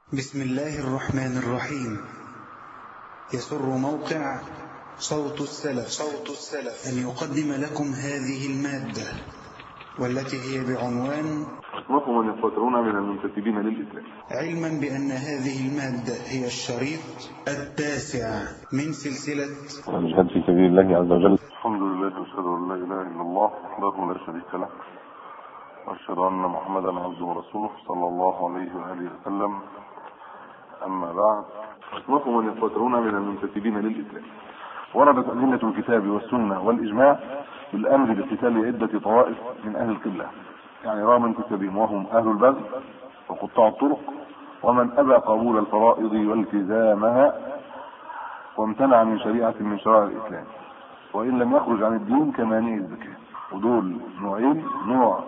بسم الله الرحمن الرحيم يسر موقع صوت السلف صوت السلف أن يقدم لكم هذه المادة والتي هي بعنوان وهم يفترون من المنتسبين للإسلام علما بأن هذه المادة هي الشريط التاسع من سلسلة الجهاد في سبيل الله عز وجل الحمد لله واشهد ان لا اله الا الله وحده لا شريك له واشهد ان محمدا عبده ورسوله صلى الله عليه واله وسلم اما بعد وهم يفترون من المنتسبين للاسلام وردت ادله الكتاب والسنه والاجماع بالامر بقتال عده طوائف من اهل القبله يعني رغم انتسابهم وهم اهل البغي وقطاع الطرق ومن ابى قبول الفرائض والتزامها وامتنع من شريعه من شرائع الاسلام وان لم يخرج عن الدين كمانع الزكاه ودول نوعين نوع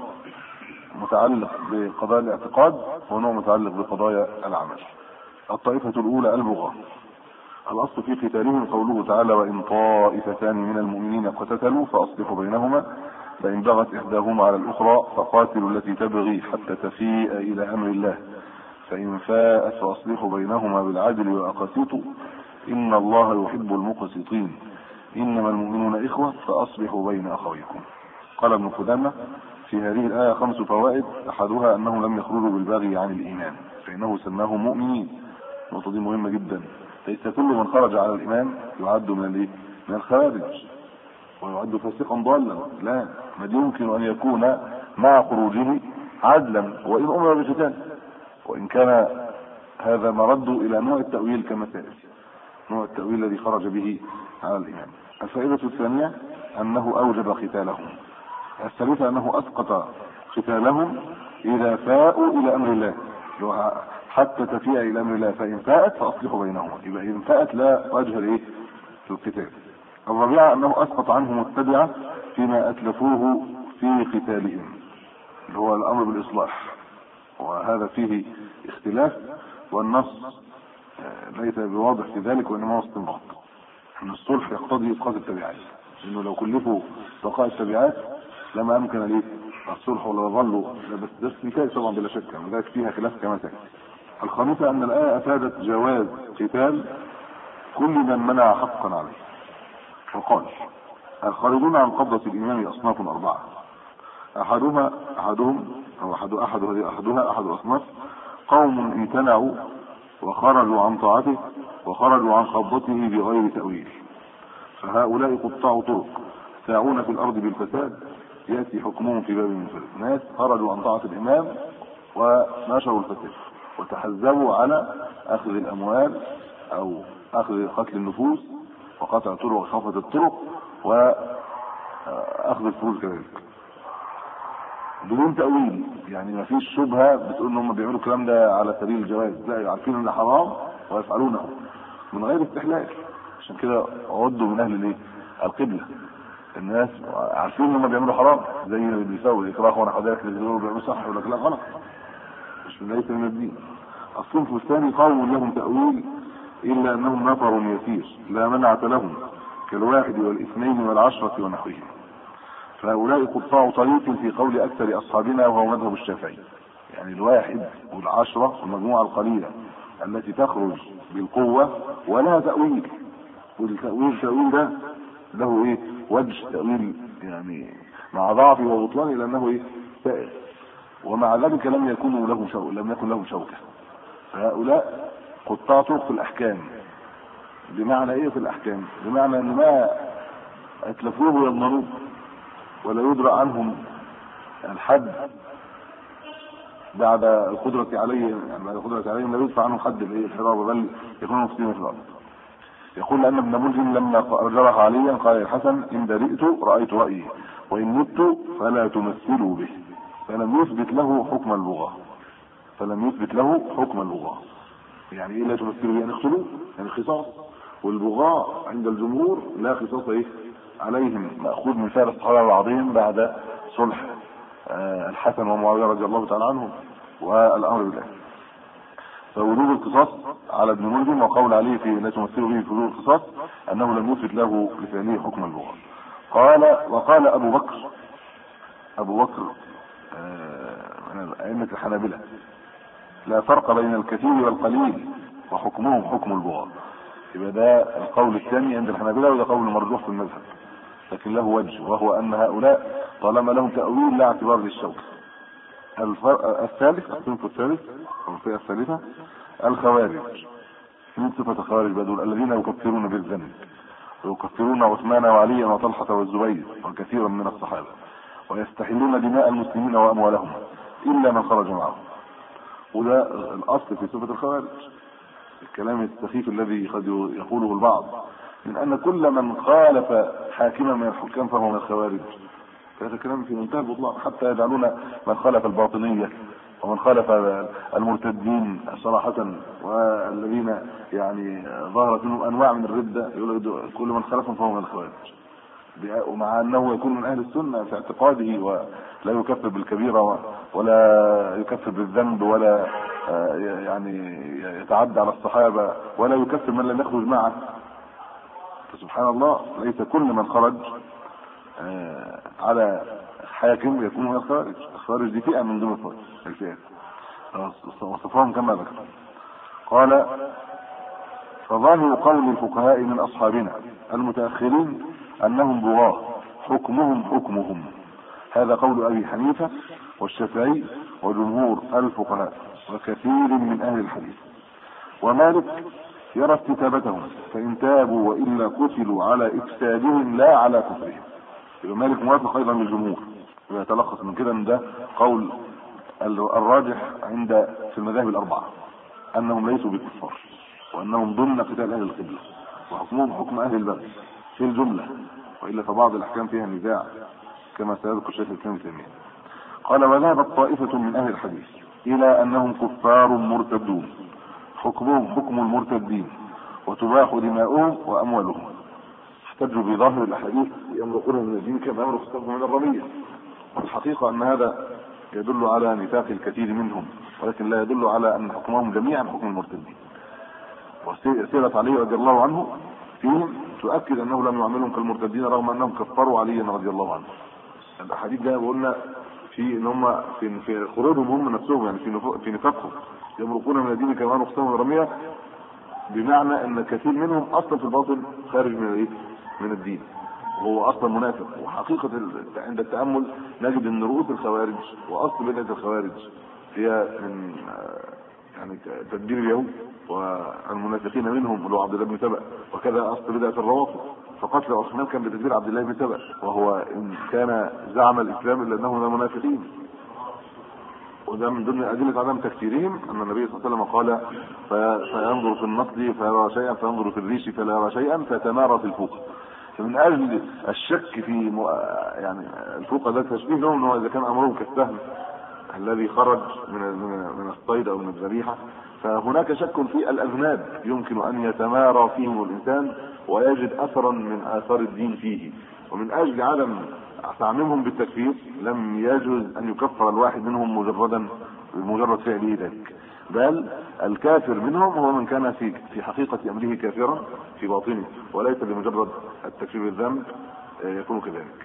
متعلق بقضايا الاعتقاد ونوع متعلق بقضايا العمل الطائفه الاولى البغاة الاصل في قتالهم قوله تعالى وان طائفتان من المؤمنين اقتتلوا فاصلحوا بينهما فان بغت احداهما على الاخرى فقاتلوا التي تبغي حتى تفيء الى امر الله فان فاءت فاصلحوا بينهما بالعدل واقسطوا ان الله يحب المقسطين انما المؤمنون اخوه فاصلحوا بين اخويكم قال ابن قدامه في هذه الايه خمس فوائد احدها انهم لم يخرجوا بالبغي عن الايمان فانه سماهم مؤمنين النقطه دي مهمه جدا ليس كل من خرج على الايمان يعد من الايه من الخارج ويعد فاسقا ضالا لا بل يمكن ان يكون مع خروجه عدلا وان امر بقتال وان كان هذا مرد الى نوع التاويل كما سياتي نوع التاويل الذي خرج به على الايمان الفائده الثانيه انه اوجب قتالهم الثالثه انه اسقط قتالهم اذا فاءوا الى امر الله حتى تفيء الى امر الله فان فاءت فاصلحوا بينهما يبقى ان فاءت لا وجه لايه في القتال الرابعه انه اسقط عنهم التبعه فيما اتلفوه في قتالهم اللي هو الامر بالاصلاح وهذا فيه اختلاف والنص ليس بواضح في ذلك وانما هو استنباط ان الصلح يقتضي اسقاط التبعات لانه لو كلفوا بقاء التبعات لما امكن ليه الصلح ولا ظلوا بس ده مثال طبعا بلا شك وذلك فيها خلاف كما سياتي الخامسه ان الايه افادت جواز قتال كل من منع حقا عليه وقال الخارجون عن قبضه الامام اصناف اربعه احدهما احدهم او احد احد هذه احدها احد الاصناف قوم امتنعوا وخرجوا عن طاعته وخرجوا عن قبضته بغير تأويل فهؤلاء قطاع طرق ساعون في الأرض بالفساد يأتي حكمهم في باب المنفرد ناس خرجوا عن طاعة الإمام ونشروا الفساد وتحزبوا على أخذ الأموال أو أخذ قتل النفوس وقطع الطرق وخفض الطرق وأخذ الفلوس كذلك بدون تأويل يعني ما فيش شبهة بتقول ان هم بيعملوا الكلام ده على سبيل الجواز لا عارفين ان حرام ويفعلونه من غير استحلال عشان كده عدوا من اهل الايه القبلة الناس عارفين ان هم بيعملوا حرام زي اللي بيساوي الاكراه وانا حضرتك اللي بيقولوا بيعملوا صح يقول لك لا غلط مش من ليس من الدين الصنف الثاني قوم لهم تأويل الا انهم نفر يسير لا منعة لهم كالواحد والاثنين والعشرة ونحوهم فهؤلاء قطاع طريق في قول اكثر اصحابنا وهو مذهب الشافعي يعني الواحد والعشرة والمجموعة القليلة التي تخرج بالقوة ولا تأويل والتأويل التأويل ده له ايه وجه تأويل يعني مع ضعفه وبطلانه لانه ايه سائر ومع ذلك لم يكونوا له شوكة لم يكن له شوكة فهؤلاء قطاع طرق في الاحكام بمعنى ايه في الاحكام بمعنى ان ما اتلفوه يضمنوه ولا يدرى عنهم الحد بعد القدرة عليه يعني بعد القدرة عليهم لا يدفع عنهم حد الايه الحرابة بل يكونوا مفتين في الأرض يقول أن ابن ملجم لما جرح عليا قال الحسن إن برئت رأيت رأيي وإن مت فلا تمثلوا به فلم يثبت له حكم اللغة فلم يثبت له حكم اللغة يعني ايه لا تمثلوا به يعني اقتلوه يعني خصاص والبغاء عند الجمهور لا خصاص ايه عليهم مأخوذ من فعل الصحابة العظيم بعد صلح الحسن ومعاوية رضي الله تعالى عنهم والأمر بالله فوجوب القصاص على ابن ملجم وقول عليه في لا تمثل به في وجوب القصاص أنه لم يثبت له لفعله حكم اللغة قال وقال أبو بكر أبو بكر من أئمة الحنابلة لا فرق بين الكثير والقليل وحكمهم حكم البغاة يبقى ده القول الثاني عند الحنابلة وده قول مرجوح في المذهب لكن له وجه وهو ان هؤلاء طالما لهم تأويل لا اعتبار للشوكة الثالث الصنف الثالث او الفئة الثالثة الخوارج من صفة الخوارج بدول الذين يكفرون بالذنب ويكفرون عثمان وعليا وطلحة والزبير وكثيرا من الصحابة ويستحلون دماء المسلمين واموالهم الا من خرج معهم وده الاصل في صفة الخوارج الكلام السخيف الذي قد يقوله البعض من ان كل من خالف حاكما من الحكام فهو من الخوارج هذا كلام في منتهى البطلان حتى يجعلون من خالف الباطنيه ومن خالف المرتدين صراحة والذين يعني ظهرت منهم انواع من الردة يقول كل من خالفهم فهو من الخوارج ومع انه يكون من اهل السنة في اعتقاده ولا يكفر بالكبيرة ولا يكفر بالذنب ولا يعني يتعدى على الصحابة ولا يكفر من لم يخرج معه فسبحان الله ليس كل من خرج على حاكم يكون من الخوارج الخوارج دي فئة من ضمن الفئات وصفهم كما ذكر قال فظاهر قول الفقهاء من اصحابنا المتاخرين انهم بغاة حكمهم حكمهم هذا قول ابي حنيفه والشافعي وجمهور الفقهاء وكثير من اهل الحديث ومالك يرى استتابتهم فان تابوا والا قتلوا على افسادهم لا على كفرهم يبقى مالك موافق ايضا للجمهور ويتلخص من كده ان ده قول الراجح عند في المذاهب الاربعه انهم ليسوا بكفار وانهم ضمن قتال اهل القبله وحكمهم حكم اهل البغي في الجمله والا فبعض الاحكام فيها نزاع كما سيذكر شيخ الاسلام ابن تيميه قال وذهبت طائفه من اهل الحديث الى انهم كفار مرتدون حكمهم حكم المرتدين وتباح دماؤهم واموالهم احتجوا بظاهر الاحاديث يمرقون من الدين كما يمرق السهم من الرميه والحقيقه ان هذا يدل على نفاق الكثير منهم ولكن لا يدل على ان حكمهم جميعا حكم المرتدين وسيرة علي رضي الله عنه فيهم تؤكد انه لم يعملهم كالمرتدين رغم انهم كفروا عليا رضي الله عنه الاحاديث ده قلنا في ان هم في في خروجهم هم نفسهم يعني في في نفاقهم يمرقون من الدين كما نقصهم الرميه بمعنى ان كثير منهم اصلا في الباطن خارج من الايه من الدين وهو اصلا منافق وحقيقه عند التامل نجد ان رؤوس الخوارج واصل بدعه الخوارج هي من يعني تدبير اليهود والمنافقين منهم اللي هو عبد الله بن سبأ وكذا اصل بدعه الروافض فقتل عثمان كان بتدبير عبد الله بن سبأ وهو ان كان زعم الاسلام الا انه من المنافقين وده من ضمن ادله عدم تكفيرهم ان النبي صلى الله عليه وسلم قال فينظر في النصل فيرى شيئا فينظر في الريش فلا يرى شيئا فتمارى في الفوق فمن اجل الشك في م... يعني الفوق ده تشبيه لهم انه اذا كان امرهم كالسهم الذي خرج من من من الصيد او من الذبيحه فهناك شك في الاذناب يمكن ان يتمارى فيهم الانسان ويجد اثرا من اثار الدين فيه ومن اجل عدم تعميمهم بالتكفير لم يجوز ان يكفر الواحد منهم مجردا بمجرد فعله ذلك بل الكافر منهم هو من كان في في حقيقه امره كافرا في باطنه وليس بمجرد التكفير بالذنب يكون كذلك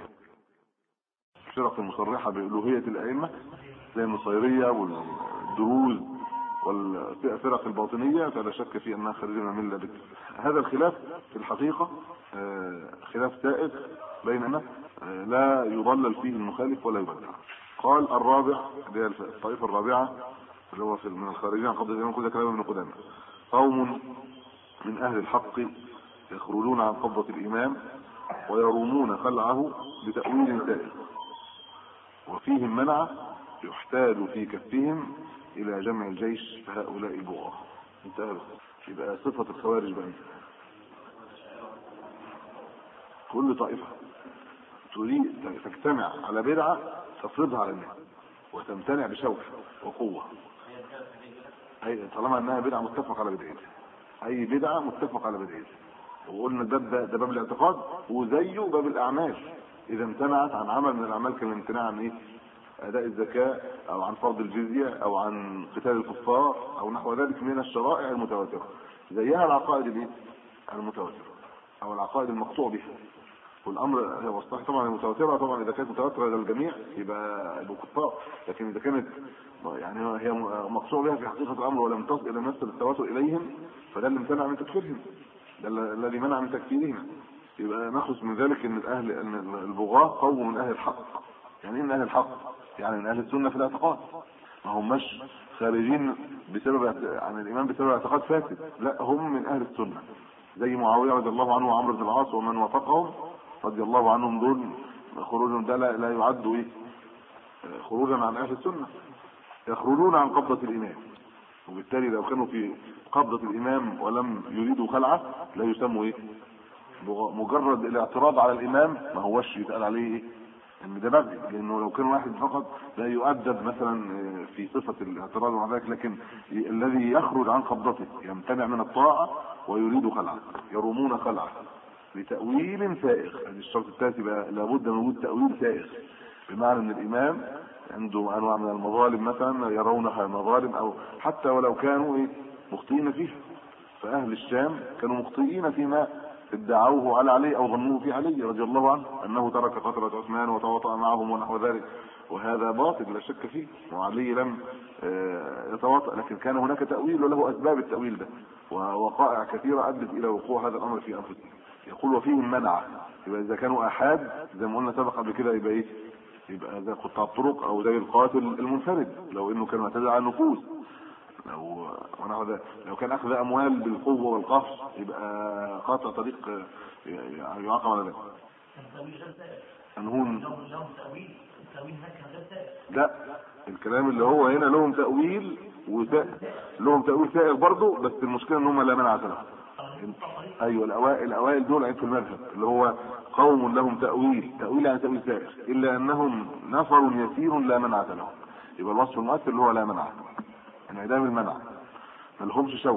الفرق المصرحه بالوهيه الائمه زي النصيريه والدروز والفرق الباطنيه فلا شك في انها خارجه من المله هذا الخلاف في الحقيقه خلاف سائغ بيننا لا يضلل فيه المخالف ولا يبدع قال الرابع اللي هي الطائفه الرابعه اللي هو في من الخارجين عن قبضه الامام كل كلام ابن قدامه قوم من اهل الحق يخرجون عن قبضه الامام ويرومون خلعه بتاويل سائغ وفيهم منع يحتاج في كفهم الى جمع الجيش فهؤلاء بغاه انتهى يبقى صفه الخوارج بقى كل طائفه تريد تجتمع على بدعه تفرضها على الناس وتمتنع بشوكه وقوه اي طالما انها بدعه متفق على بدعتها اي بدعه متفق على بدعتها وقلنا الباب ده, ده باب الاعتقاد وزيه باب الاعمال اذا امتنعت عن عمل من الاعمال كالامتناع عن ايه اداء الزكاه او عن فرض الجزيه او عن قتال الكفار او نحو ذلك من الشرائع المتواتره زيها العقائد الايه المتواتره او العقائد المقطوع بها والامر هو الصحيح طبعا متواتره طبعا اذا كانت متواتره للجميع يبقى يبقوا كفار لكن اذا كانت يعني هي مقصود بها في حقيقه الامر ولم تصل الى نفس التواتر اليهم فده اللي امتنع من تكفيرهم ده الذي منع من تكفيرهم يبقى نخلص من ذلك ان الاهل ان البغاة قوم من اهل الحق يعني ايه من اهل الحق يعني من اهل السنه في الاعتقاد ما هماش خارجين بسبب عن الايمان بسبب اعتقاد فاسد لا هم من اهل السنه زي معاويه رضي الله عنه وعمرو بن العاص ومن وافقهم رضي الله عنهم دول خروجهم ده لا يعد ايه خروجا عن اهل السنه يخرجون عن قبضه الامام وبالتالي لو كانوا في قبضه الامام ولم يريدوا خلعه لا يسموا ايه مجرد الاعتراض على الامام ما هوش يتقال عليه ايه ان ده بغي لانه لو كان واحد فقط لا يؤدب مثلا في صفه الاعتراض ومع ذلك لكن الذي يخرج عن قبضته يمتنع من الطاعه ويريد خلعه يرمون خلعه لتاويل سائغ هذا الشرط الثالث يبقى لابد من وجود تاويل سائغ بمعنى ان الامام عنده انواع من المظالم مثلا يرونها مظالم او حتى ولو كانوا ايه مخطئين فيها فاهل الشام كانوا مخطئين فيما ادعوه على علي او ظنوه في علي رضي الله عنه انه ترك قتلة عثمان وتواطأ معهم ونحو ذلك وهذا باطل لا شك فيه وعلي لم آه، يتواطأ لكن كان هناك تأويل وله اسباب التأويل ده ووقائع كثيرة ادت الى وقوع هذا الامر في انفسهم يقول وفيهم منع يبقى اذا كانوا احاد زي ما قلنا سبق قبل كده يبقى ايه يبقى زي قطاع الطرق او زي القاتل المنفرد لو انه كان معتدى على النفوس لو ونحو ذلك لو كان اخذ اموال بالقوه والقهر يبقى قاطع طريق يعاقب على ذلك انهون لا الكلام اللي هو هنا لهم تاويل وسائل لهم تاويل سائغ برضه بس المشكله ان هم لا منع له ايوه الاوائل الاوائل دول عيب في المذهب اللي هو قوم لهم تاويل تاويل يعني تاويل سائغ الا انهم نفر يسير لا منع لهم يبقى الوصف المؤثر اللي هو لا منع انعدام المنع ما لهمش شوك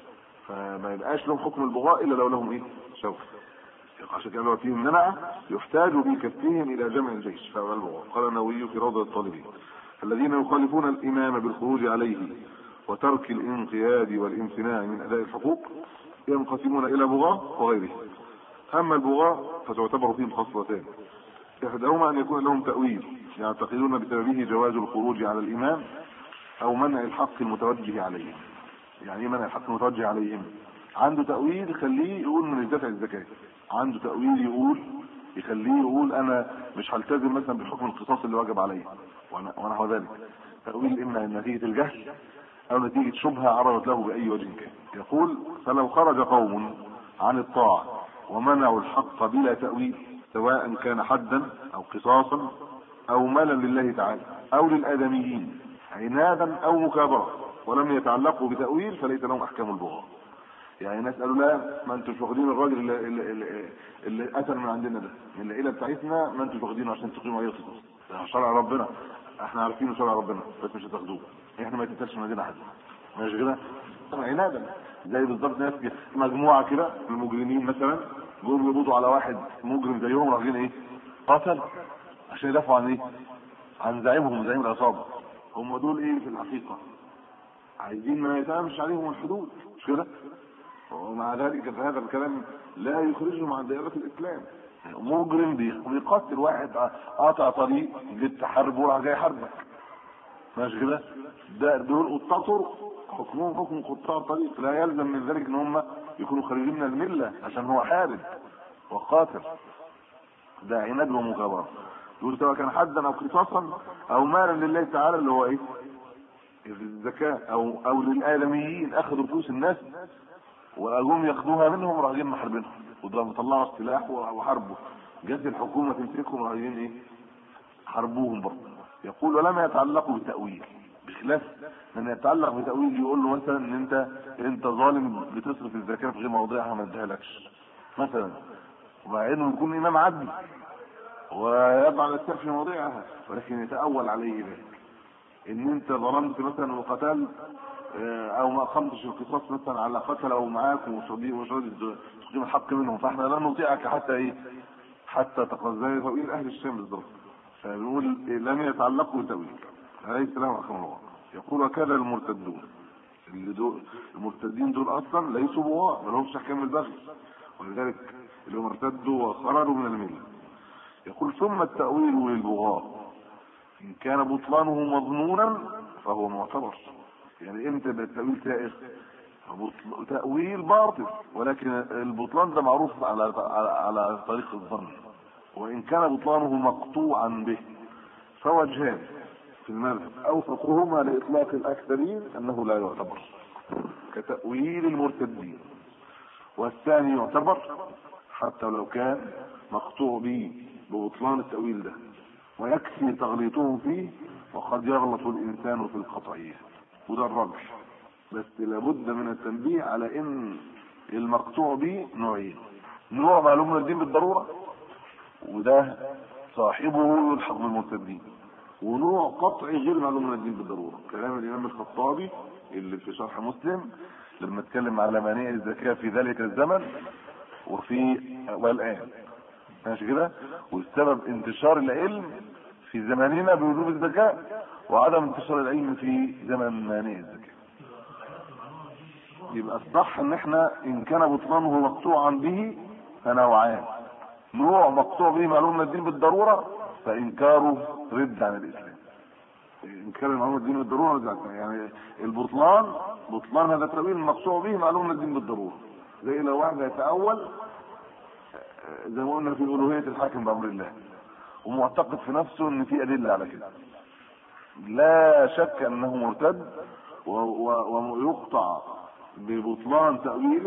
فما يبقاش لهم حكم البغاء الا لو لهم ايه شوك عشان كده لو فيهم منع يحتاج بكفهم الى جمع الجيش فهو البغاء قال النووي في روضه الطالبين الذين يخالفون الامام بالخروج عليه وترك الانقياد والامتناع من اداء الحقوق ينقسمون الى بغاة وغيره اما البغاة فتعتبر فيهم خصلتان احداهما ان يكون لهم تاويل يعتقدون بسببه جواز الخروج على الامام او منع الحق المتوجه عليهم يعني ايه منع الحق المتوجه عليهم عنده تاويل يخليه يقول من دفع الزكاه عنده تاويل يقول يخليه يقول انا مش هلتزم مثلا بالحكم القصاص اللي واجب عليا ونحو ذلك تاويل اما نتيجه الجهل او نتيجه شبهه عرضت له باي وجه كان يقول فلو خرج قوم عن الطاعه ومنعوا الحق بلا تاويل سواء كان حدا او قصاصا او مالا لله تعالى او للادميين عنادا او مكابره ولم يتعلقوا بتاويل فليس لهم احكام البغاء يعني ناس قالوا لا ما انتوش واخدين الراجل اللي, اللي, اللي قتل من عندنا ده من العيله بتاعتنا ما انتوش واخدينه عشان تقيموا عليه القصاص شرع ربنا احنا عارفين شرع ربنا بس مش هتاخدوه احنا ما يتقتلش من عندنا حد ماشي كده عنادا زي بالظبط ناس مجموعه كده من المجرمين مثلا جم يقبضوا على واحد مجرم زيهم راجلين ايه قتل عشان يدافعوا عن ايه عن زعيمهم زعيم العصابه هم دول ايه في الحقيقة عايزين ما يتعاملش عليهم الحدود مش كده ومع ذلك فهذا الكلام لا يخرجهم عن دائرة الاسلام مجرم بيقتل واحد قاطع طريق جيت تحاربه وراح جاي يحاربك ماشي كده ده دول قطاع طرق حكمهم حكم قطاع طريق لا يلزم من ذلك ان هم يكونوا خارجين من المله عشان هو حارب وقاتل ده عناد ومكابره يقول سواء كان حدا او قصاصا او مالا لله تعالى اللي هو ايه الزكاة او او للآدميين اخذوا فلوس الناس واجوم ياخدوها منهم راجعين محاربينهم وضربوا طلعوا السلاح وحاربوا جت الحكومة تمسكهم راجعين ايه حاربوهم برضه يقول ولم يتعلقوا بالتأويل بخلاف من يتعلق بتأويل يقول له مثلا ان انت انت ظالم بتصرف الزكاة في غير موضعها ما اديهالكش مثلا ومع انه يكون امام عدل ويضع الاسباب في مواضعها ولكن يتأول عليه ذلك ان انت ظلمت مثلا وقتلت آه، او ما اقمتش القصاص مثلا على قتل او معاك ومش راضي تقيم الحق منهم فاحنا لا نطيعك حتى ايه حتى تقضي تأويل اهل الشام بالضبط فنقول لم يتعلقوا بتأويل ليس لهم احكام الله يقول وكذا المرتدون اللي دول المرتدين دول اصلا ليسوا بواء ما لهمش احكام البغي ولذلك اللي هم ارتدوا وخرجوا من المله يقول ثم التاويل للبغاة ان كان بطلانه مظنونا فهو معتبر يعني امتى يبقى التاويل سائغ تاويل باطل ولكن البطلان ده معروف على على, على طريق الظن وان كان بطلانه مقطوعا به فوجهان في المذهب اوثقهما لاطلاق الاكثرين انه لا يعتبر كتاويل المرتدين والثاني يعتبر حتى لو كان مقطوع به ببطلان التاويل ده ويكفي تغليطهم فيه وقد يغلط الانسان في القطعيه وده الرجح بس لابد من التنبيه على ان المقطوع به نوعين نوع معلوم من الدين بالضروره وده صاحبه يلحق بالمرتدين ونوع قطعي غير معلوم من الدين بالضروره كلام الامام الخطابي اللي في شرح مسلم لما اتكلم على مانع الزكاه في ذلك الزمن وفي والان ماشي كده والسبب انتشار العلم في زماننا بوجوب الزكاه وعدم انتشار العلم في زمن مانع الزكاه يبقى الصح ان احنا ان كان بطلانه مقطوعا به فنوعان نوع مقطوع به معلوم الدين بالضروره فانكاره رد عن الاسلام انكار معلوم الدين بالضروره رد عن يعني البطلان بطلان هذا التاويل المقطوع به معلوم الدين بالضروره زي لو واحد يتاول زي ما قلنا في الوهيه الحاكم بامر الله ومعتقد في نفسه ان في ادله على كده لا شك انه مرتد ويقطع ببطلان تأويله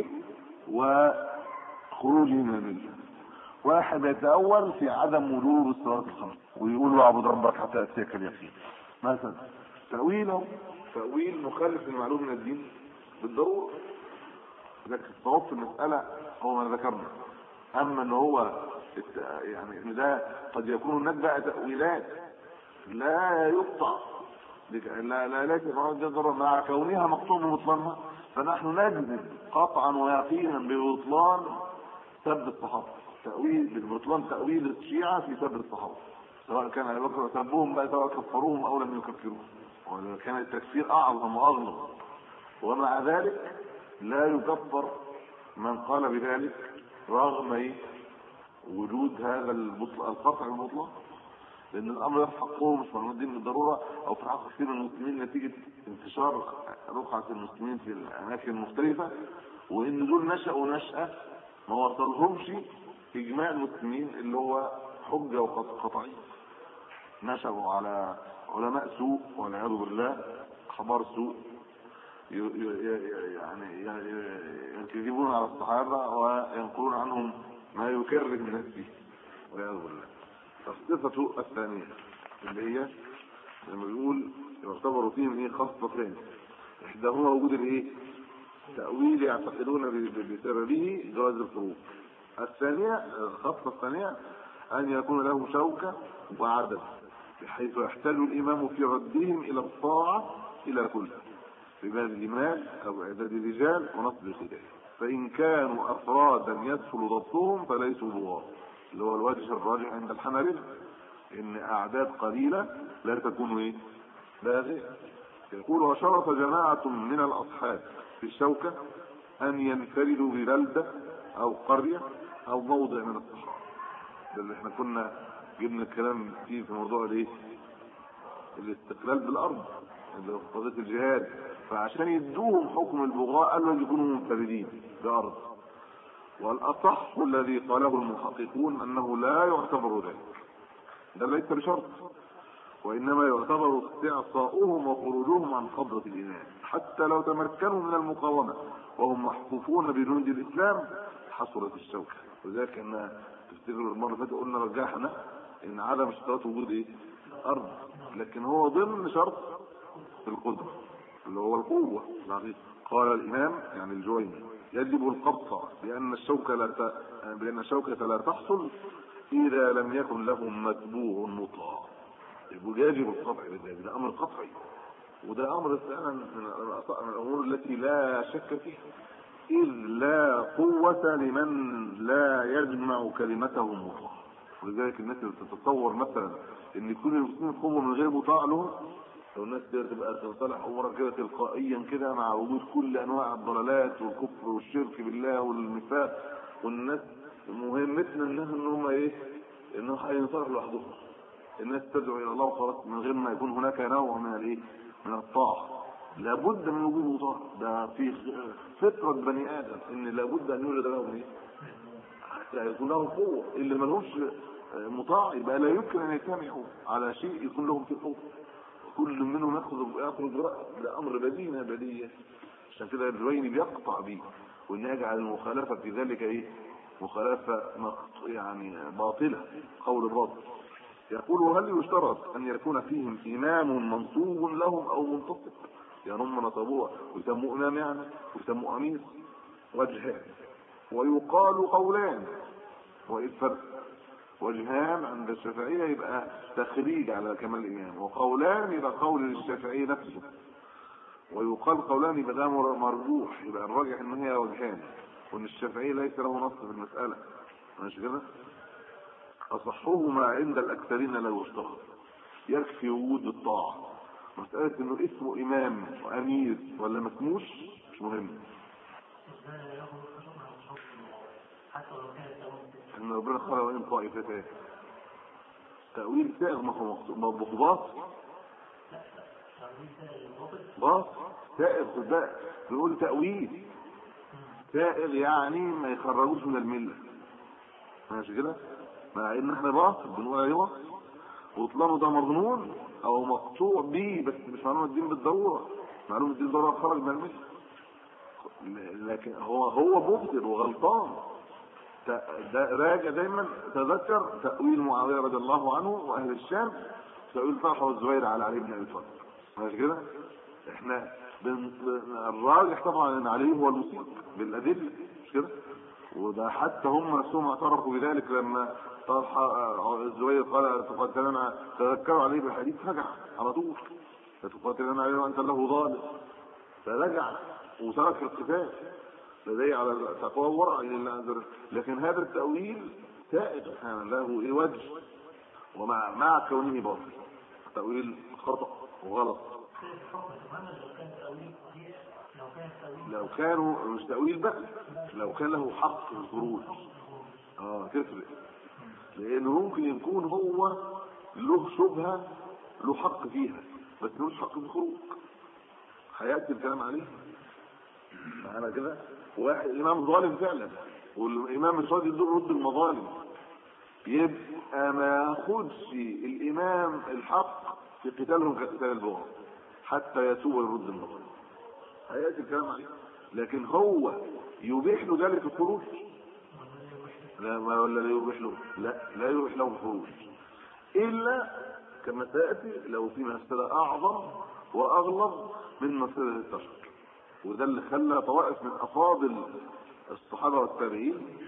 وخروجه من الملة واحد يتأول في عدم وجوب الصلاة الخمس ويقول اعبد ربك حتى يأتيك اليقين مثلا تأويله تأويل مخالف للمعلوم من الدين بالضرورة لكن الصواب في المسألة هو ما ذكرنا أما أن هو يعني إن ده قد يكون هناك بقى تأويلات لا يقطع لا لا ليس مع كونها مقطوع ببطلانها فنحن نجزم قطعا ويقينا ببطلان سب الصحابه تاويل ببطلان تاويل الشيعه في سب الصحابه سواء كان ابي بكر سبهم بقى سواء كفروهم او لم يكفروهم وكان التكفير اعظم واغلظ ومع ذلك لا يكفر من قال بذلك رغم وجود هذا البطل القطع المطلق لان الامر في حقهم مش موجودين بالضروره او في حق كثير من المسلمين نتيجه انتشار رقعه المسلمين في الاماكن المختلفه وان دول نشأوا نشأة ما وصلهمش اجماع المسلمين اللي هو حجه وقطعيه نشأوا على علماء سوء والعياذ بالله اخبار سوء يعني يكذبون على الصحابه وينقلون عنهم ما يكره من نفسه والعياذ بالله الصفة الثانية اللي هي لما بيقول يعتبر فيهم ايه خاصتين احداهما وجود الايه تأويل يعتقدون بسببه جواز الفروق الثانية الخاصة الثانية أن يكون له شوكة وعدد بحيث يحتاج الإمام في ردهم إلى الطاعة إلى كل بباب المال أو إعداد الرجال ونصب الخلاف فإن كانوا أفرادا يدخل ضبطهم فليسوا بغاة اللي هو الوجه الراجح عند الحنابلة ان اعداد قليلة لا تكون ايه لا غير يقول وشرط جماعة من الاصحاب في الشوكة ان ينفردوا ببلدة او قرية او موضع من الصحراء ده اللي احنا كنا جبنا الكلام فيه في موضوع الايه الاستقلال بالارض اللي هو قضيه الجهاد فعشان يدوهم حكم البغاء قالوا يكونوا منفردين بارض والاصح الذي قاله المحققون انه لا يعتبر ذلك ده ليس بشرط وانما يعتبر استعصاؤهم وخروجهم عن قبضه الايمان حتى لو تمكنوا من المقاومه وهم محفوفون بجند الاسلام حصلت الشوكه وذلك ان تفتكروا المره اللي فاتت قلنا رجحنا ان عدم اشتراط وجود ايه ارض لكن هو ضمن شرط القدره اللي هو القوه العقيده قال الامام يعني الجويني يجب القطع لان الشوكه لا ت... بان الشوكه لا تحصل اذا لم يكن لهم متبوع مطاع يقول يجب القطع بذلك ده امر قطعي وده امر فعلا من الامور التي لا شك فيها اذ لا قوه لمن لا يجمع كلمته مطاع ولذلك الناس اللي تتصور مثلا ان كل المسلمين قوه من غير مطاع لهم لو الناس دي تبقى تنصلح امورها كده تلقائيا كده مع وجود كل انواع الضلالات والكفر والشرك بالله والنفاق والناس مهمتنا انها ان هم ايه انه هينصرف لوحدهم الناس تدعو الى الله خلاص من غير ما يكون هناك نوع من الايه من الطاعه لابد من وجود مطاع ده في فطره بني ادم ان لابد ان يوجد له ايه حتى يكون له قوه اللي ملوش مطاع يبقى لا يمكن ان يجتمعوا على شيء يكون لهم فيه قوه كل منهم ياخذ ياخذ براس ده امر بديهه بديهه عشان كده الجويني بيقطع به وان يجعل المخالفه في ذلك ايه مخالفه مقط- يعني باطله قول باطل يقول وهل يشترط ان يكون فيهم امام منصوب لهم او منتصب يعني هم نصبوه ويسموه امام يعني ويسموه امير وجهان ويقال قولان وايه الفرق وجهان عند الشافعية يبقى تخريج على كمال الإمام وقولان يبقى قول للشافعي نفسه ويقال قولان يبقى ده مر- مرجوح يبقى الراجح ان هي وجهان وان الشافعي ليس له نص في المسألة ماشي كده أصحهما عند الأكثرين لا يشترط يكفي وجود الطاعة مسألة انه اسمه إمام وأمير ولا ما اسموش مش مهم حتى لو كانت أول ان ربنا خلق وإن طائفتان تأويل سائغ مخباط تأويل سائل الباطل باص سائغ خد بالك بنقول تأويل سائغ يعني ما يخرجوش من الملة ماشي كده مع ان احنا باطل بنقول ايوه وطلانه ده مظنون او مقطوع به بس مش معلومة الدين بالضرورة معلومة الدين بالضرورة خرج من الملة لكن هو هو مبطل وغلطان ت- ده راجع دايما تذكر تأويل معاوية رضي الله عنه وأهل الشام تأويل طلحة والزبير على علي بن أبي طالب ماشي كده؟ احنا بن... بن- الراجح طبعا ان علي هو المصيب بالأدلة مش كده؟ وده حتى هم نفسهم اعترفوا بذلك لما طلحة آه، الزبير قال تقاتلنا تذكروا عليه بالحديث رجع على طول فتقاتلنا عليه وانت له ظالم فرجع وترك القتال لدي على التقوى والورع لله عز وجل لكن هذا التأويل سائغ احيانا له ايه وجه ومع مع كونه باطل تأويل خطأ وغلط كيف الحكم تماما لو كان تأويل صحيح لو كان تأويل لو كانوا مش تأويل بقى لو كان له حق في الخروج اه تفرق لانه ممكن يكون هو له شبهة له حق فيها بس ملوش حق في الخروج هيأتي الكلام عليه معانا كده واحد امام ظالم فعلا والامام مش راضي يدور رد المظالم يبقى ما ياخدش الامام الحق في قتالهم كقتال البغاة حتى يتوب ويرد المظالم هياتي الكلام عليه لكن هو يبيح له ذلك الخروج لا ما ولا لا يبيح له لا لا يبيح له الخروج الا كما تاتي لو في مساله اعظم واغلظ من مساله التشرك وده اللي خلى طوائف من افاضل الصحابه والتابعين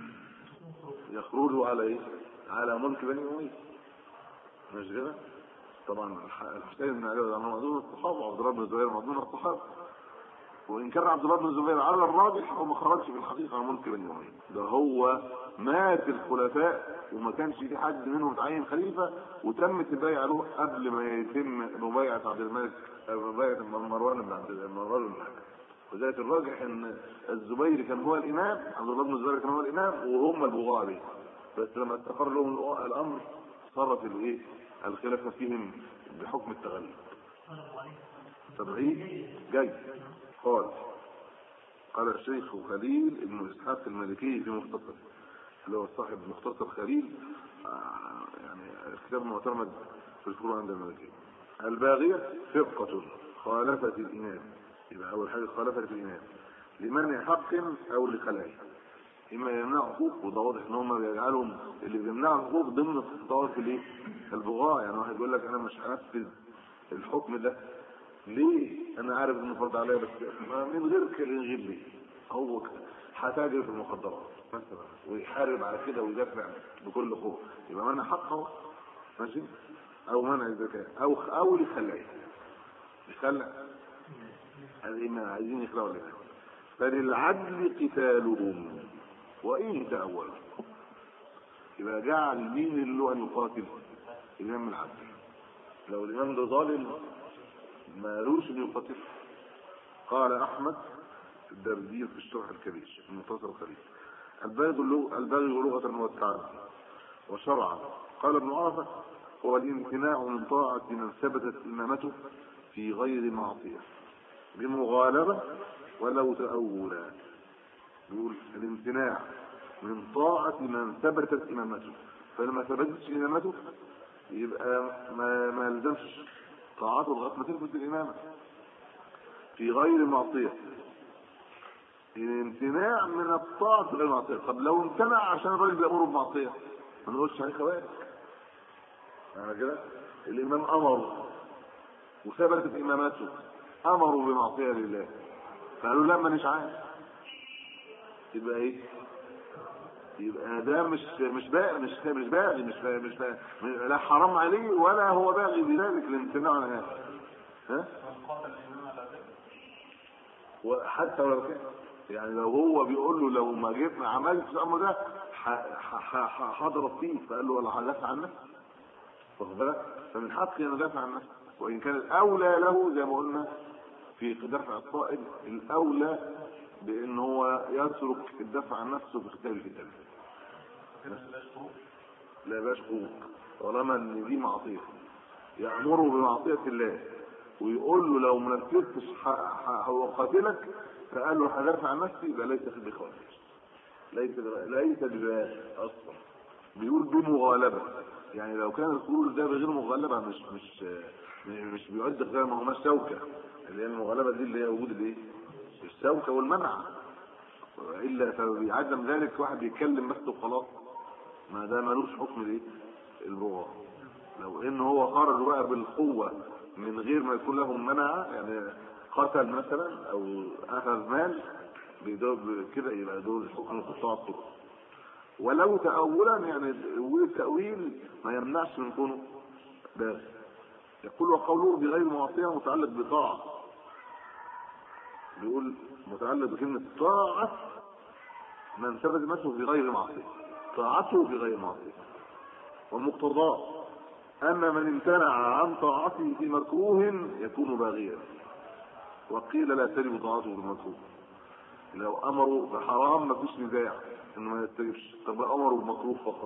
يخرجوا على ايه؟ على ملك بني اميه مش كده؟ طبعا الح- الحسين بن علي رضي الله عنه معدوم الصحابه وعبد الله بن الزبير معدوم الصحابه وان كان عبد الله بن الزبير على الراجح هو ما خرجش في الحقيقه على ملك بني اميه ده هو مات الخلفاء وما كانش في حد منهم اتعين خليفه وتمت البيعه له قبل ما يتم مبايعه عبد الملك مبايعه مروان بن عبد مروان بن الحكم وذلك الراجح ان الزبير كان هو الامام عبد الله بن الزبير كان هو الامام وهم البغاة عليه بس لما استقر لهم الامر صارت الايه الخلافه فيهم بحكم التغلب طلبوا عليه تبعيد جاي قال قال الشيخ خليل ابن اسحاق المالكي في مختصر اللي هو صاحب مختصر خليل آه، يعني كتاب معتمد في الفروع عند المالكي الباغية فرقة خالفت الإمام يبقى أول حاجة خالفت الإمام لمنع حق أو لخلاه إما يمنع حقوق وده واضح إن هم بيجعلهم اللي بيمنعوا الحقوق ضمن طوائف الإيه؟ البغاة يعني واحد يقول لك أنا مش هنفذ الحكم ده ليه انا عارف انه فرض عليا بس ما من غير كلام غير ليه هو ك- هتاجر في المخدرات مثلا ويحارب على كده ويدافع بكل قوه يبقى منع حقه ماشي او منع الزكاه او او لخلاه يخلع هذه ما عايزين يخلعوا الإمام فللعدل قتالهم وإن تأولوا يبقى جعل مين اللي له أن يقاتل الإمام العدل لو الإمام ده ظالم مالوش أن يقاتل قال أحمد الدردير في الشرح الكبير المنتصر الخليل الباغي اللغة الباغي لغة وتعالى وشرعا قال ابن عرفة هو الامتناع من طاعة من ثبتت إمامته في غير معصية بمغالبة ولو تأولا يقول الامتناع من طاعة من ثبتت إمامته فلما ثبتتش إمامته يبقى ما ما يلزمش طاعته لغاية ما تثبت الإمامة في غير معصية الامتناع من الطاعة في غير معصية طب لو امتنع عشان الراجل بيأمره بمعصية ما نقولش عليه خوارج يعني كده الإمام أمر وثبتت إمامته أمروا بمعصية لله فقالوا لا مانيش عارف يبقى ايه يبقى ده مش مش باغي مش مش باغي مش باغي مش باغي لا حرام عليه ولا هو باغي بذلك الامتناع عن هذا ها وحتى لو كان يعني لو هو بيقول له لو ما جيت ما عملتش الامر ده هضرب فيه فقال له ولا هدافع عن نفسي واخد بالك فمن حقي ان ادافع عن نفسي وان كان الاولى له زي ما قلنا في دفع الطائر الاولى بان هو يترك الدفع عن نفسه بختار الكتاب لا باش خروج طالما ان دي معصيه يامره بمعصيه الله ويقول له لو ما نفذتش هو قاتلك فقال له هدافع عن نفسي يبقى ليس في بخارج ليس ليس بباغ اصلا بيقول بمغالبه يعني لو كان الخروج ده بغير مغالبه مش مش مش بيعد غير ما هو شوكه اللي هي المغالبه دي اللي هي وجود الايه؟ الشوكه والمنع الا فبيعدم ذلك واحد بيتكلم بس وخلاص ما ده ملوش حكم الايه؟ البغاء لو ان هو خرج بقى بالقوه من غير ما يكون له منع يعني قتل مثلا او اخذ مال كده يبقى دول حكم قطاع الطرق ولو تأولا يعني والتأويل ما يمنعش من كونه باغي يقول وقوله بغير معصية متعلق بطاعة بيقول متعلق بكلمة طاعة من ثبت نفسه في غير معصية طاعته في غير معصية والمقتضى أن من امتنع عن طاعته في مكروه يكون باغيا وقيل لا تجب طاعته في المكروه لو امروا بحرام ما فيش نزاع انه ما يستجبش طب امروا بمكروه فقط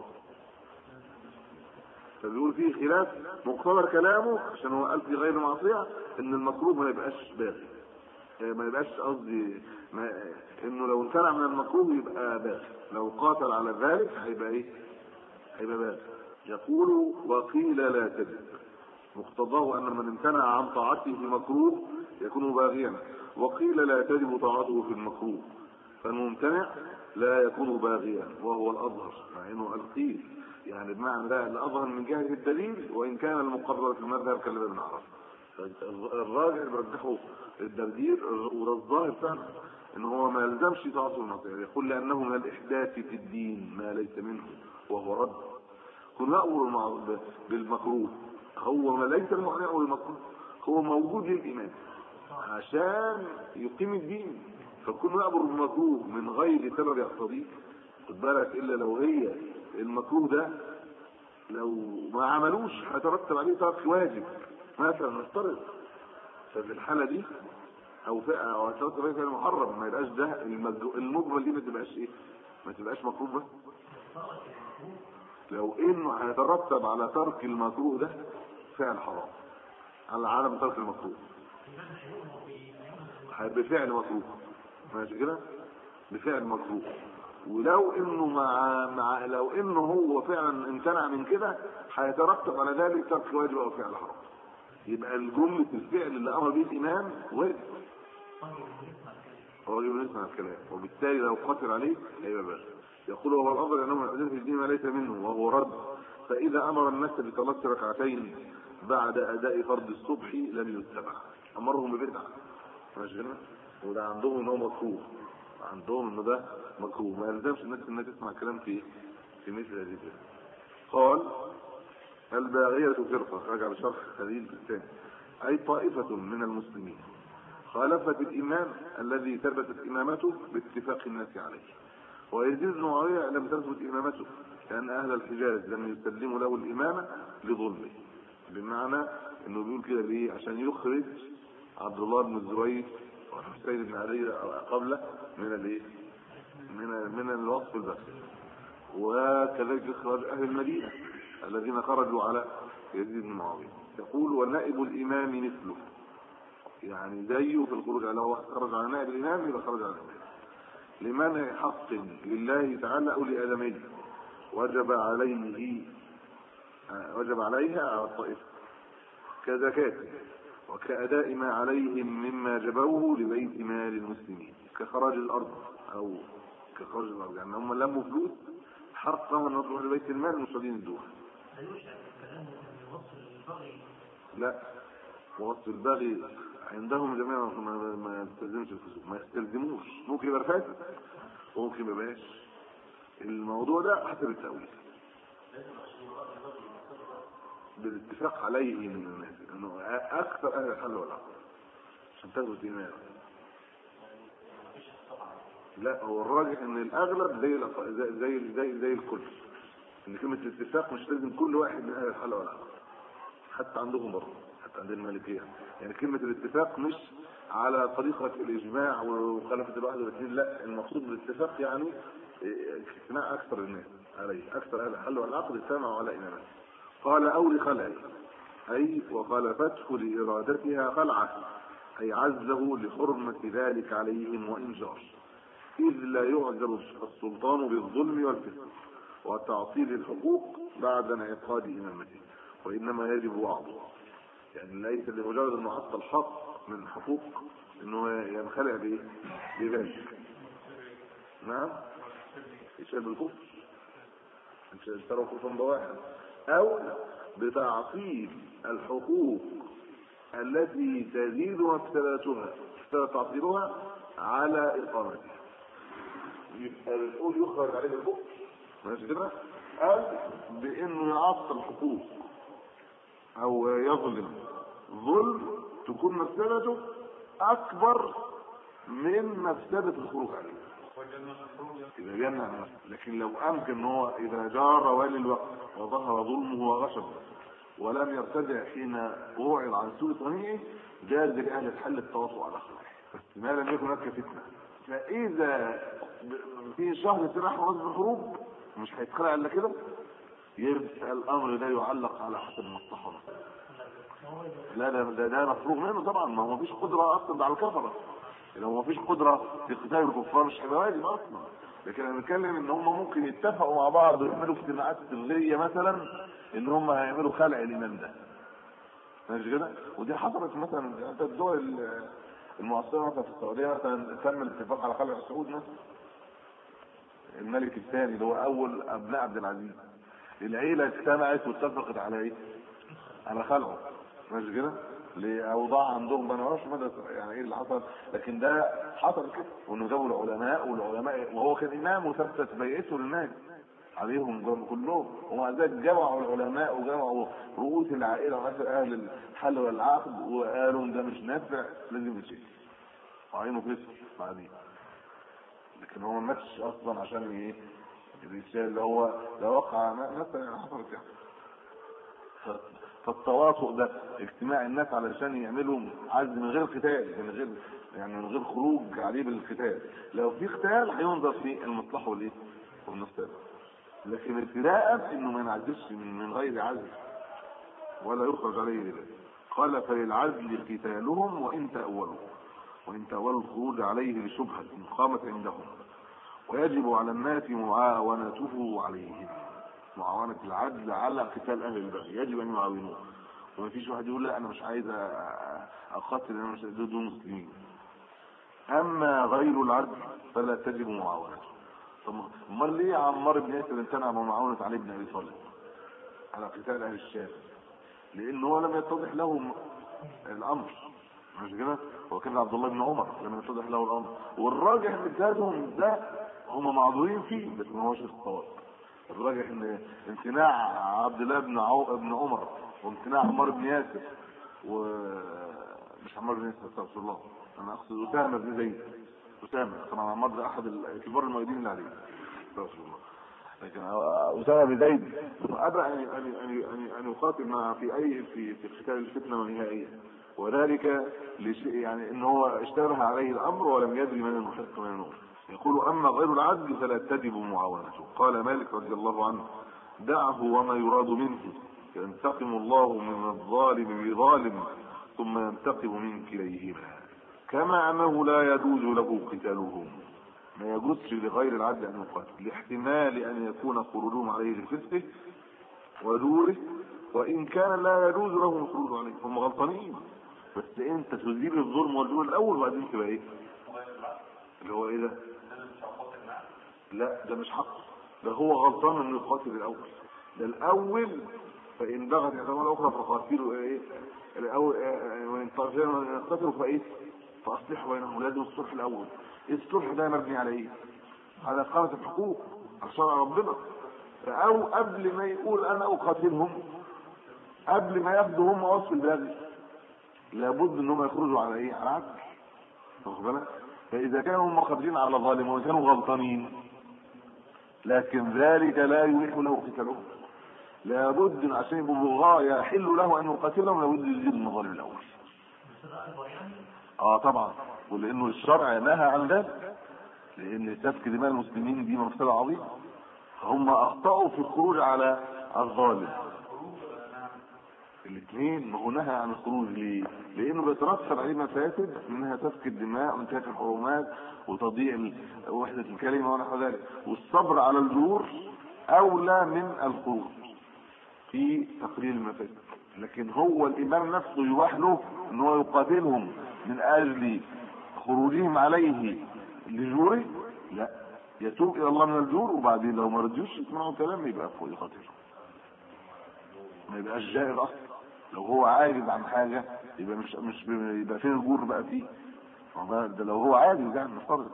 فبيقول فيه خلاف مقتضى كلامه عشان هو قال في غير معصيه ان المكروه ما يبقاش باغي ما يبقاش قصدي ما انه لو امتنع من المكروه يبقى باغي لو قاتل على ذلك هيبقى ايه هيبقى باغي يقول وقيل لا تجب مقتضاه ان من امتنع عن طاعته في مكروه يكون باغيا وقيل لا تجب طاعته في المكروه فالممتنع لا يكون باغيا وهو الاظهر مع انه القيل يعني بمعنى ده الاظهر من جهه الدليل وان كان المقرر في المذهب كلام ابن عرف الراجع برجحه الدردير والظاهر فعلا ان هو ما يلزمش طاعته المعصيه يقول لانه من الاحداث في الدين ما ليس منه وهو رد كن يامر بالمكروه هو ما ليس المعنى بالمكروه هو موجود للايمان عشان يقيم الدين فكون يأمر بالمكروه من غير سبب يقتضيه خد بالك الا لو هي المكروه ده لو ما عملوش هيترتب عليه ترك واجب مثلا نفترض ففي الحاله دي او فئه او هيترتب عليه فعل محرم ما يبقاش ده المجمل دي ما تبقاش ايه ما تبقاش مكروه بس لو انه هيترتب على ترك المكروه ده فعل حرام على عدم ترك المكروه بفعل مكروه ماشي كده بفعل مكروه ولو انه مع مع لو انه هو فعلا امتنع من كده هيترتب على ذلك ترك واجب او فعل حرام يبقى الجملة الفعل اللي امر به الامام واجب هو يجب نسمع الكلام وبالتالي لو قتل عليه هيبقى باغي يقول هو الافضل انه من في الدين ما ليس منه وهو رد فاذا امر الناس بصلاه ركعتين بعد اداء فرض الصبح لم يتبع امرهم ببدعه ماشي كده وده عندهم ان هو مكروه عندهم ان ده مكروه ما يلزمش الناس انها تسمع كلام في في مثل هذه الكلام قال الباغية فرقة راجع لشرح خليل الثاني أي طائفة من المسلمين خالفت الإمام الذي ثبتت إمامته باتفاق الناس عليه ويزيد بن معاوية لم تثبت إمامته لأن أهل الحجاز لم يسلموا له الإمامة لظلمه بمعنى انه بيقول كده ليه عشان يخرج عبد الله بن الزبير والحسين بن علي قبله من الايه من من الوصف البخيل وكذلك اخراج اهل المدينه الذين خرجوا على يزيد بن معاويه يقول ونائب الامام مثله يعني زيه في الخروج على هو خرج على نائب الامام يبقى خرج على الامام لمنع حق لله تعالى او لادمين وجب عليه آه، وجب عليها على الطائفه كزكاه وكأداء ما عليهم مما جبوه لبيت مال المسلمين كخراج الأرض أو كخراج الأرض يعني هم لموا فلوس حقا أن تروح لبيت المال مش راضيين يدوها لا يوشك كلامه ان وصل البغي لا وصف الباغي عندهم جميعا ما, ما- ما يستلزمش الفسوق ما يستلزموش ممكن يبقى فاسد وممكن ما يبقاش الموضوع ده حسب التأويل بالاتفاق عليه من الناس انه اكثر اهل الحل والعقد عشان تثبت ايمان لا هو الراجح ان الاغلب زي الأق- زي زي زي, زي الكل ان كلمه الاتفاق مش لازم كل واحد من اهل الحل والعقد حتى عندهم برضه حتى عند المالكيه يعني كلمه الاتفاق مش على طريقه الاجماع ومخالفه الواحد والاثنين لا المقصود بالاتفاق يعني إيه، اجتماع اكثر الناس عليه اكثر اهل الحل والعقد اجتمعوا على امامه قال او لخلعه اي وخالفته لارادتها خلعه اي عزه لحرمه ذلك عليهم وان جار اذ لا يعذر السلطان بالظلم والفسق وتعطيل الحقوق بعد انعقاد امامته وانما يجب وعظه يعني ليس لمجرد انه عطى الحق من حقوق انه ينخلع بايه؟ بذلك نعم يشبه بالكفر مش اشتروا كفرا بواحد او بتعطيل الحقوق التي تزيد مفسدتها مفسدة تعطيلها على اقامتها يبقى بنقول يخرج عليه الكفر ماشي كده او بانه يعطل حقوق او يظلم ظلم تكون مفسدته اكبر من مفسدة الخروج عليه إذا جنى عن نفسه لكن لو أمكن أن هو إذا جار والي الوقت وظهر ظلمه وغشبه ولم يرتدع حين وعظ عن سوء طريقه جاز لأهل الحل التواطؤ على خلقه بس ما لم يكن هناك فتنة فإذا ب- في شهر سلاح ونصب الحروب مش هيتخلع إلا كده يبقى الأمر ده يعلق على حسب المصلحة لا ده ده, ده مفروغ منه طبعا ما هو مفيش قدرة أصلا على الكفرة لو ما فيش قدرة في قتال الكفار مش هيبقى واجب اصلا لكن انا بتكلم ان هم ممكن يتفقوا مع بعض ويعملوا اجتماعات سرية مثلا ان هم هيعملوا خلع الامام ده ماشي كده ودي حصلت مثلا في الدول المعاصرة مثلا في السعودية مثلا تم الاتفاق على خلع سعود مثلا الملك الثاني اللي هو اول ابناء عبد العزيز العيلة اجتمعت واتفقت على ايه؟ على خلعه ماشي كده لاوضاع عندهم ما نعرفش مدى يعني ايه اللي حصل لكن ده حصل كده وانه جابوا العلماء والعلماء وهو كان امام وثبتت بيعته للناس عليهم جم- كلهم ومع ذلك جمعوا العلماء وجمعوا رؤوس العائله وأهل اهل الحل والعقد وقالوا ده مش نافع لازم يتشيل وعينه فسق بعدين لكن هو ما ماتش اصلا عشان ايه الرسالة اللي هو لو وقع مثلا حصلت يعني ف- فالتواطؤ ده اجتماع الناس علشان يعملوا عزل من غير قتال من غير يعني من غير خروج عليه بالقتال لو في قتال هينظر في المصلحه والايه والمفسده لكن ابتداء انه ما ينعزلش من من غير عزل ولا يخرج عليه بذلك قال فللعزل قتالهم وان تاولوا وان تاولوا الخروج عليه لشبهه قامت عندهم ويجب على الناس معاونته عليهم معاونة العدل على قتال أهل البغي يجب أن يعاونوه وما فيش واحد يقول لا أنا مش عايز أ- أقاتل أنا مش ضد المسلمين أما غير العدل فلا تجب معاونته طب امال ليه عمار بن ياسر امتنع من معاونة علي بن أبي طالب على قتال أهل الشام لأن هو لم يتضح له م- الأمر مش كده هو كان عبد الله بن عمر لم يتضح له الأمر والراجح ان اجتهادهم ده هم معذورين فيه بس ما هوش الصواب الراجح ان امتناع عبد الله بن عو... بن عمر وامتناع عمار بن ياسر و مش عمار بن ياسر استغفر الله انا اقصد اسامه بن زيد اسامه طبعا عمار ده احد الكبار المؤيدين اللي عليه استغفر الله لكن اسامه بن زيد ابى ان ان ان ان ان يقاتل مع في اي في في قتال الفتنه نهائيا وذلك لشيء يعني ان هو اشتبه عليه الامر ولم يدري من المحق من المؤمن يقول اما غير العدل فلا تجب معاونته قال مالك رضي الله عنه دعه وما يراد منه ينتقم الله من الظالم بظالم ثم ينتقم من كليهما كما انه لا يجوز له قتالهم ما يجوزش لغير العدل ان يقاتل لاحتمال ان يكون خروجهم عليه لفسقه وجوره وان كان لا يجوز لهم الخروج عليه هم غلطانين بس انت تزيل الظلم والجور الاول وبعدين تبقى ايه اللي هو ايه ده لا ده مش حق ده هو غلطان انه يقاتل الاول ده الاول فان بغت احداهما الاخرى فقاتلوا ايه الاول وان طرفين يقتتلوا فايه فاصلحوا بينهم لازم الصلح الاول الصلح ده مبني على ايه على اقامه الحقوق على شرع ربنا او قبل ما يقول انا اقاتلهم قبل ما يبدو هم وصف البلاد لابد انهم يخرجوا على ايه على عدل واخد بالك فاذا كانوا هم خارجين على ظالم وكانوا غلطانين لكن ذلك لا يبيح له قتالهم لابد إن عشان يبقوا بغاة يحل له ان يقاتلهم لابد يزيد من الظالم الاول اه طبعا ولانه الشرع نهى عن ذلك لان سفك دماء المسلمين دي مفسده عظيمه هم اخطاوا في الخروج على الظالم الاثنين ما هو نهى عن الخروج ليه؟ لانه بيترتب عليه مفاسد منها سفك الدماء وانتهاك الحرمات وتضييع ال- وحده الكلمه ونحو ذلك والصبر على الجور اولى من الخروج في تقليل المفاسد لكن هو الامام نفسه يباح له ان هو يقاتلهم من اجل خروجهم عليه لجوره لا يتوب الى الله من الجور وبعدين لو ما رضيوش يسمعوا كلام يبقى فوق يقاتلهم ما يبقاش جائر اصلا لو هو عاجز عن حاجه يبقى مش مش يبقى فين الجور بقى فيه ما هو ده لو هو عاجز يعني نفترض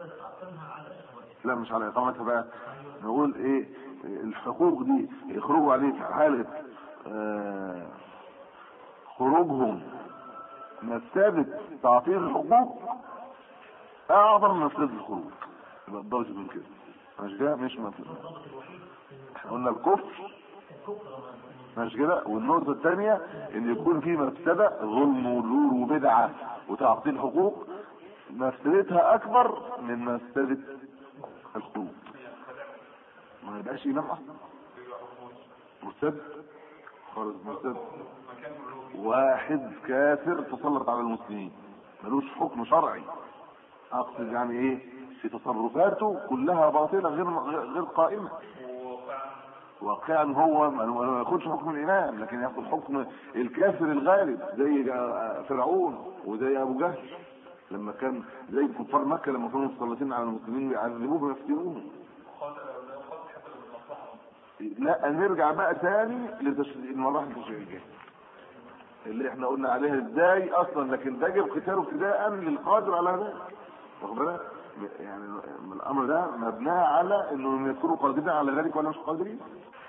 لا مش على اقامتها بقى نقول ايه الحقوق دي يخرجوا عليه في حاله آه خروجهم مفسدة تعطيل الحقوق اعظم من مفسدة الخروج يبقى الدرجة من كده مش كده مش مفسدة احنا قلنا الكفر مش كده والنقطة الثانية ان يكون في مفسدة ظلم وجور وبدعة وتعطيل حقوق مفسدتها اكبر من مفسدة الخروج ما يبقاش امام اصلا مرتد خالص مرتد واحد كافر تسلط على المسلمين ملوش حكم شرعي اقصد يعني ايه في تصرفاته كلها باطلة غير غير قائمة واقعا هو ما ياخدش حكم الامام لكن ياخد حكم الكافر الغالب زي فرعون وزي ابو جهل لما كان زي كفار مكه لما كانوا مسلطين على المسلمين بيعذبوهم ويفتنوهم لا نرجع بقى تاني لتشريع المراحل التشريعيه اللي احنا قلنا عليها ازاي اصلا لكن ده جاب قتاله ابتداء للقادر على ذلك واخد بالك يعني الامر ده مبناه على انه يكونوا قادرين على ذلك ولا مش قادرين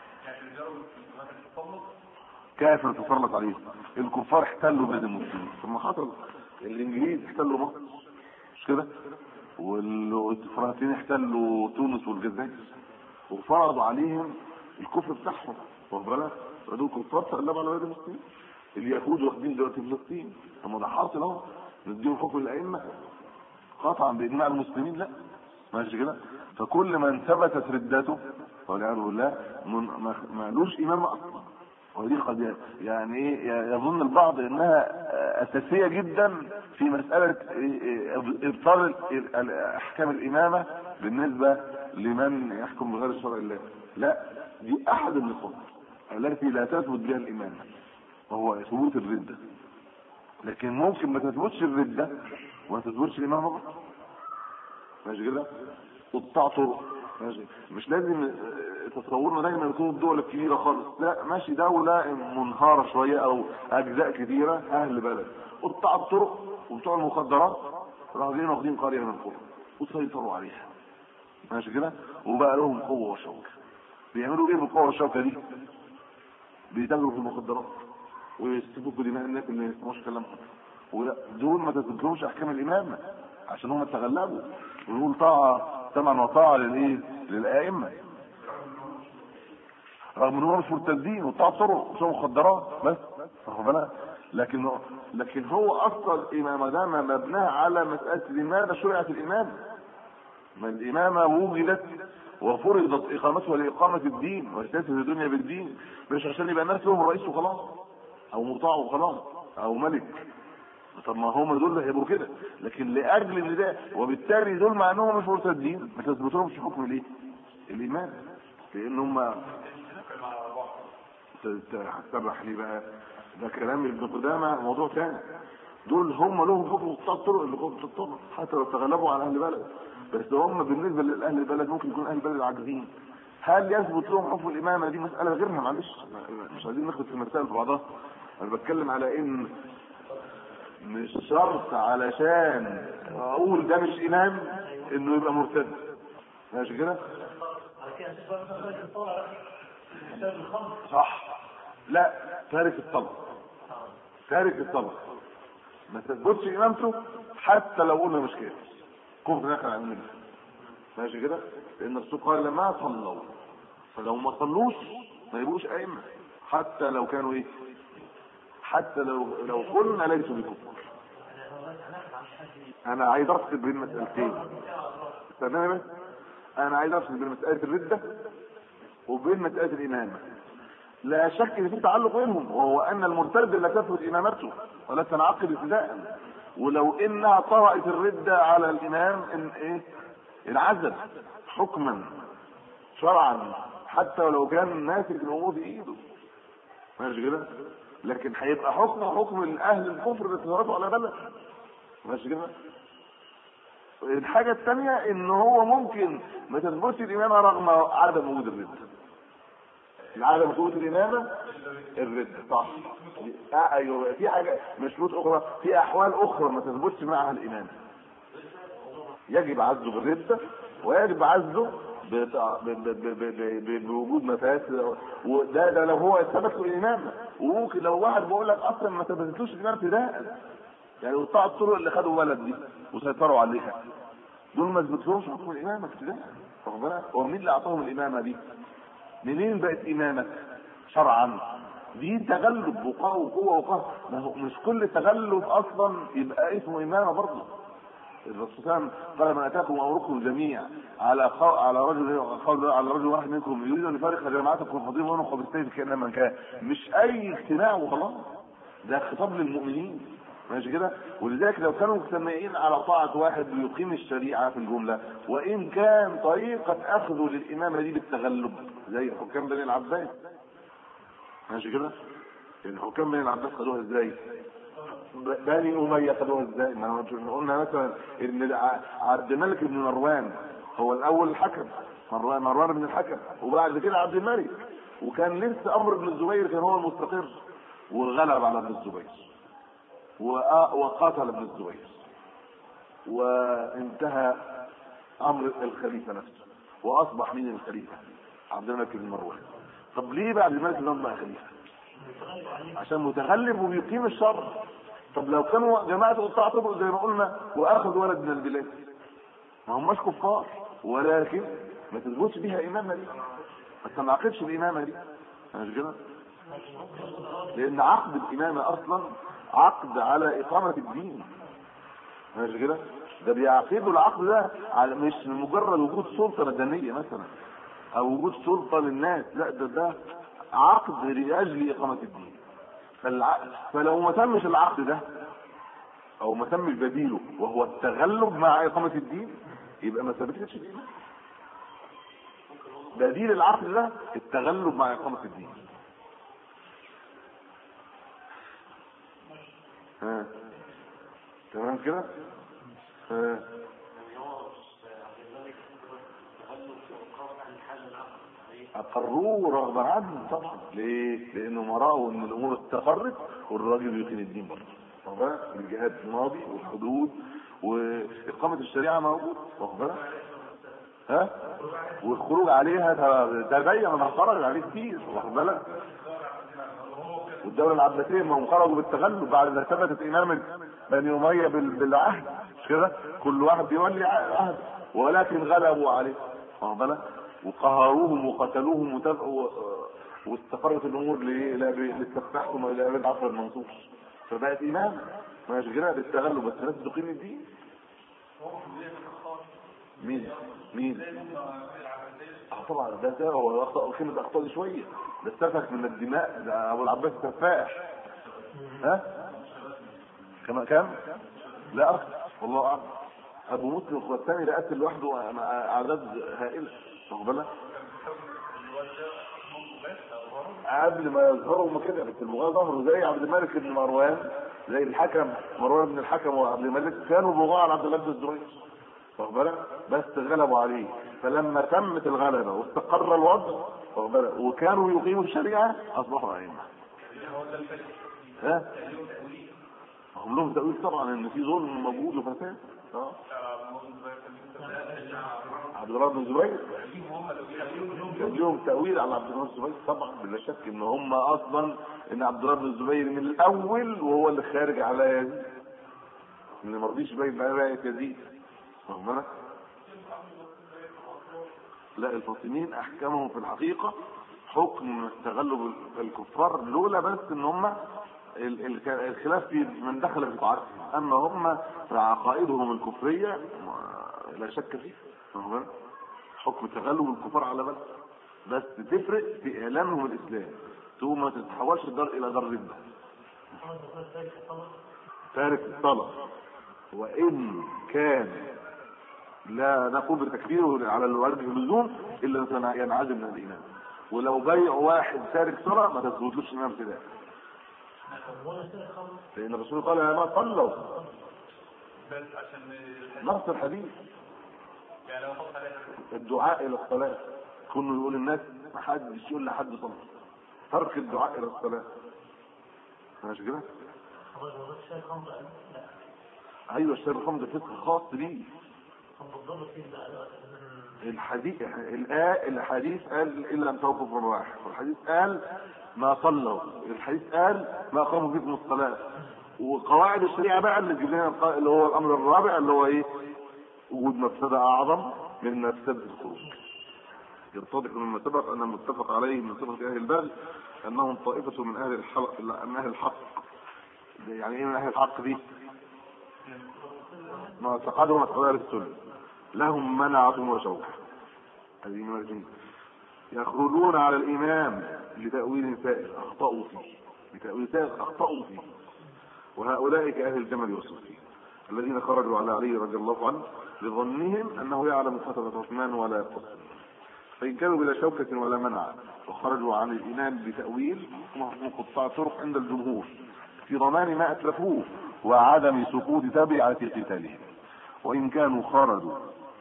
كافر تسلط عليه الكفار احتلوا بلاد المسلمين ثم حصل الانجليز احتلوا مصر مش كده والفرنسيين احتلوا تونس والجزائر وفرضوا عليهم الكفر بتاعهم واخد بالك دول كفار تقلبوا على بلاد المسلمين اليهود واخدين دلوقتي فلسطين طب ده حاصل اهو نديهم حكم الائمه قطعا باجماع المسلمين لا ماشي كده فكل من ثبتت ردته والعياذ بالله مالوش امام اصلا ودي قد يعني ايه يظن البعض انها اساسيه جدا في مساله ابطال احكام الامامه بالنسبه لمن يحكم بغير شرع الله لا دي احد النقاط التي لا تثبت بها الامامه وهو ثبوت الرده لكن ممكن ما تثبتش الرده وما تثبتش الامامه برضه ماشي كده قطاع طرق ماشي مش لازم تصورنا دايما يكون الدول الكبيره خالص لا ماشي دوله منهاره شويه او اجزاء كثيره اهل بلد قطاع الطرق وبتوع المخدرات راحوا جايين واخدين قريه من القرى وسيطروا عليها ماشي كده وبقى لهم قوه وشوكه بيعملوا ايه بالقوه والشوكه دي؟ بيتاجروا في المخدرات ويستفكوا دماء الناس اللي ما يسمعوش كلامهم ولا دول ما تثبتلهمش احكام الامامه عشان هم تغلبوا ونقول طاعه سمعا وطاعه للايه؟ للائمه رغم ان هم مش مرتدين وطاعه طرق وشو مخدرات بس واخد بالك لكن لكن هو اصلا الامامه ده مبناه على مساله لماذا شرعت الامامه ما الامامه وجدت وفرضت اقامتها لاقامه الدين وسياسه الدنيا بالدين مش عشان يبقى الناس لهم رئيس وخلاص او مطاع وخلاص او ملك طب ما هم دول هيبقوا كده لكن لاجل ان ده وبالتالي دول مع انهم مش مرتدين ما تثبتهمش حكم الايه؟ الايمان لان هم هتسرح ليه بقى ده كلام ابن قدامه موضوع ثاني دول هم لهم حكم قطاع الطرق اللي كنت الطرق حتى لو تغلبوا على اهل البلد بس هم بالنسبه لاهل البلد ممكن يكون اهل البلد عاجزين هل يثبت لهم حكم الامامه دي مساله غيرها معلش مش عايزين ناخد في المسائل بعضها انا بتكلم على ان مش شرط علشان اقول ده مش امام انه يبقى مرتد ماشي كده على كده هتبقى مثلا راجل طالع بسبب الخمر صح لا تارك الطلب تارك الطلب ما تثبتش امامته حتى لو قلنا مش كده كفر داخل عن النبي ماشي كده لان الرسول قال لما صلوا فلو ما صلوش ما يبقوش ائمه حتى لو كانوا ايه حتى لو لو قلنا ليسوا بكفر انا عايز افصل بين مسألتين استنى بس انا عايز افصل بين مسألة الردة وبين مسألة الامامة لا شك ان في تعلق بينهم وهو ان المرتد لا تثبت امامته ولا تنعقد ابتداء ولو انها طرأت الردة على الامام ان ايه انعزل حكما شرعا حتى ولو كان ماسك الامور في ايده ماشي كده لكن هيبقى حكم حكم الاهل الكفر اللي تورطوا على بلد ماشي كده الحاجة الثانية ان هو ممكن ما تثبتش الامامة رغم عدم وجود الردة عدم وجود الامامة الردة صح آه ايوه في حاجة مش شروط اخرى في احوال اخرى ما تثبتش معها الامامة يجب عزله بالردة ويجب عزله بت- ب- ب- ب- ب- ب- بوجود مفاسد وده ده لو هو ثبت له الامامه وممكن لو واحد بيقول لك اصلا ما ثبتتلوش الامامه ابتداء يعني قطاع الطرق اللي خدوا ولد دي وسيطروا عليها دول ما ثبتلهمش حكم الامامه ابتداء واخد بالك هو مين اللي اعطاهم الامامه دي؟ منين بقت امامه؟ شرعا دي تغلب وقوه وقوه وقهر ما هو مش كل تغلب اصلا يبقى اسمه امامه برضه الرسول صلى الله عليه وسلم قال من اتاكم امركم الجميع على خو... على رجل قول على رجل واحد منكم يريد ان يفارق جماعتكم فضيل منهم خبزتين كان من كان مش اي اجتماع وخلاص ده خطاب للمؤمنين ماشي كده ولذلك لو كانوا مجتمعين على طاعة واحد ويقيم الشريعة في الجملة وإن كان طريقة أخذه للإمامة دي بالتغلب زي حكام بني العباس ماشي كده الحكام بني العباس خدوها ازاي بني أمية خدوها ازاي ما هو قلنا مثلا ان ع- عبد الملك بن مروان هو الاول الحكم مروان مروان بن الحكم وبعد كده عبد الملك وكان لسه امر ابن الزبير كان هو المستقر وغلب على ابن الزبير وآ- وقاتل ابن الزبير وانتهى امر الخليفه نفسه واصبح مين الخليفه عبد الملك بن مروان طب ليه بقى عبد الملك بن مروان بقى خليفه عشان متغلب وبيقيم الشر طب لو كانوا جماعة قطاع طرق زي ما قلنا واخذوا ولد من البلاد ما هماش كفار ولكن ما تثبتش بيها امامة دي ما تنعقدش الامامة دي مش كده لان عقد الامامة اصلا عقد على اقامة الدين مش كده ده بيعقدوا العقد ده على مش مجرد وجود سلطة مدنية مثلا او وجود سلطة للناس لا ده ده عقد لاجل اقامة الدين فالع... فلو ما تمش العقد ده او ما تمش بديله وهو التغلب مع اقامة الدين يبقى ما ثبتتش الإيمان بديل العقد ده التغلب مع اقامة الدين ها تمام كده ها اقروه رغبا عنهم طبعا ليه؟ لانهم راوا ان الامور استقرت والراجل يقيم الدين برضه واخد بالك؟ الجهاد ماضي والحدود واقامه الشريعه موجود واخد بالك؟ ها؟ والخروج عليها ده تبين انا خرج عليه كتير واخد بالك؟ والدوله العباسيه ما هم خرجوا بالتغلب بعد ما ثبتت امامه بني اميه بال- بالعهد مش كده؟ كل واحد بيولي عهد ولكن غلبوا عليه واخد بالك؟ وقهروهم وقتلوهم وتب... و... واستقرت الامور ل- ل- للتفتحكم الى ابد عصر المنصور فبقت امام ماشي كده بالتغلب بس الناس تقيم الدين مين مين اه طبعا ده ده هو اخطا كلمه اخطاء دي شويه ده استفك من الدماء ده ابو العباس السفاح ها كما كام لا اكثر والله اعلم ابو مسلم الخراساني ده قتل لوحده مع اعداد هائله واخد بالك قبل ما يظهروا هم كده بس المغاه ظهروا زي عبد الملك بن مروان زي الحكم مروان بن الحكم وعبد الملك كانوا بغاة على عبد الله بن الزبير واخد بالك بس غلبوا عليه فلما تمت الغلبه واستقر الوضع واخد بالك وكانوا يقيموا الشريعه اصبحوا ائمه ها هم لهم تأويل طبعا ان في ظلم موجود وفساد اه عبد الله بن الزبير كان لهم تأويل على عبد الله بن الزبير طبعا بلا شك ان هم اصلا ان عبد الله بن الزبير من الاول وهو اللي خارج على يزيد اللي ما رضيش باين بقى رايه يزيد واخد بالك؟ لا الفاطميين احكامهم في الحقيقه حكم تغلب الكفار لولا بس ان هم ال- ال- الخلاف في من دخل في طاعتهم اما هم في عقائدهم الكفريه ما- لا شك فيه واخد بالك؟ حكم تغلب الكفار على بس بس تفرق في اعلانهم الاسلام ثم ما تتحولش الدار الى دار رده تارك الصلاه وان كان لا نقوم بتكفيره على الوجه اللزوم الا أن ينعزل من الايمان ولو بيع واحد تارك صلاه ما تثبتلوش امام ابتداء لان الرسول قال يا ما صلوا بس عشان نص الحديث يعني لو حط عليها الدعاء الى الصلاه كله يقول الناس ما حدش يقول لحد صلاه ترك الدعاء الى الصلاه ماشي كده حضرتك ما قلتش شايف خمسة لا ايوه الشر الخمر ده فقه خاص بيه هم بالضبط فين بقى دلوقتي الحديث الآ الحديث قال الا ان توقف من واحد والحديث قال ما صلوا الحديث قال ما قاموا فيكم الصلاه وقواعد الشريعه بقى اللي تجيب لنا الق- اللي هو الامر الرابع اللي هو ايه وجود مفسده اعظم من مفسده الخروج يتضح مما سبق ان المتفق عليه من صفه اهل البغي انهم طائفه من اهل الحق من اهل الحق يعني ايه من اهل الحق دي؟ ما اعتقدهم اعتقاد اهل السنه لهم منعة وشوكة هذه من الجنة يخرجون على الإمام لتأويل سائر أخطأوا فيه لتأويل سائر أخطأوا فيه وهؤلاء كأهل الجمل والصفين الذين خرجوا على علي رضي الله عنه لظنهم أنه يعلم فترة عثمان ولا يقصر فإن كانوا بلا شوكة ولا منع وخرجوا عن الإمام بتأويل هم قطاع طرق عند الجمهور في ضمان ما أتلفوه وعدم سقوط تبعة قتالهم وإن كانوا خرجوا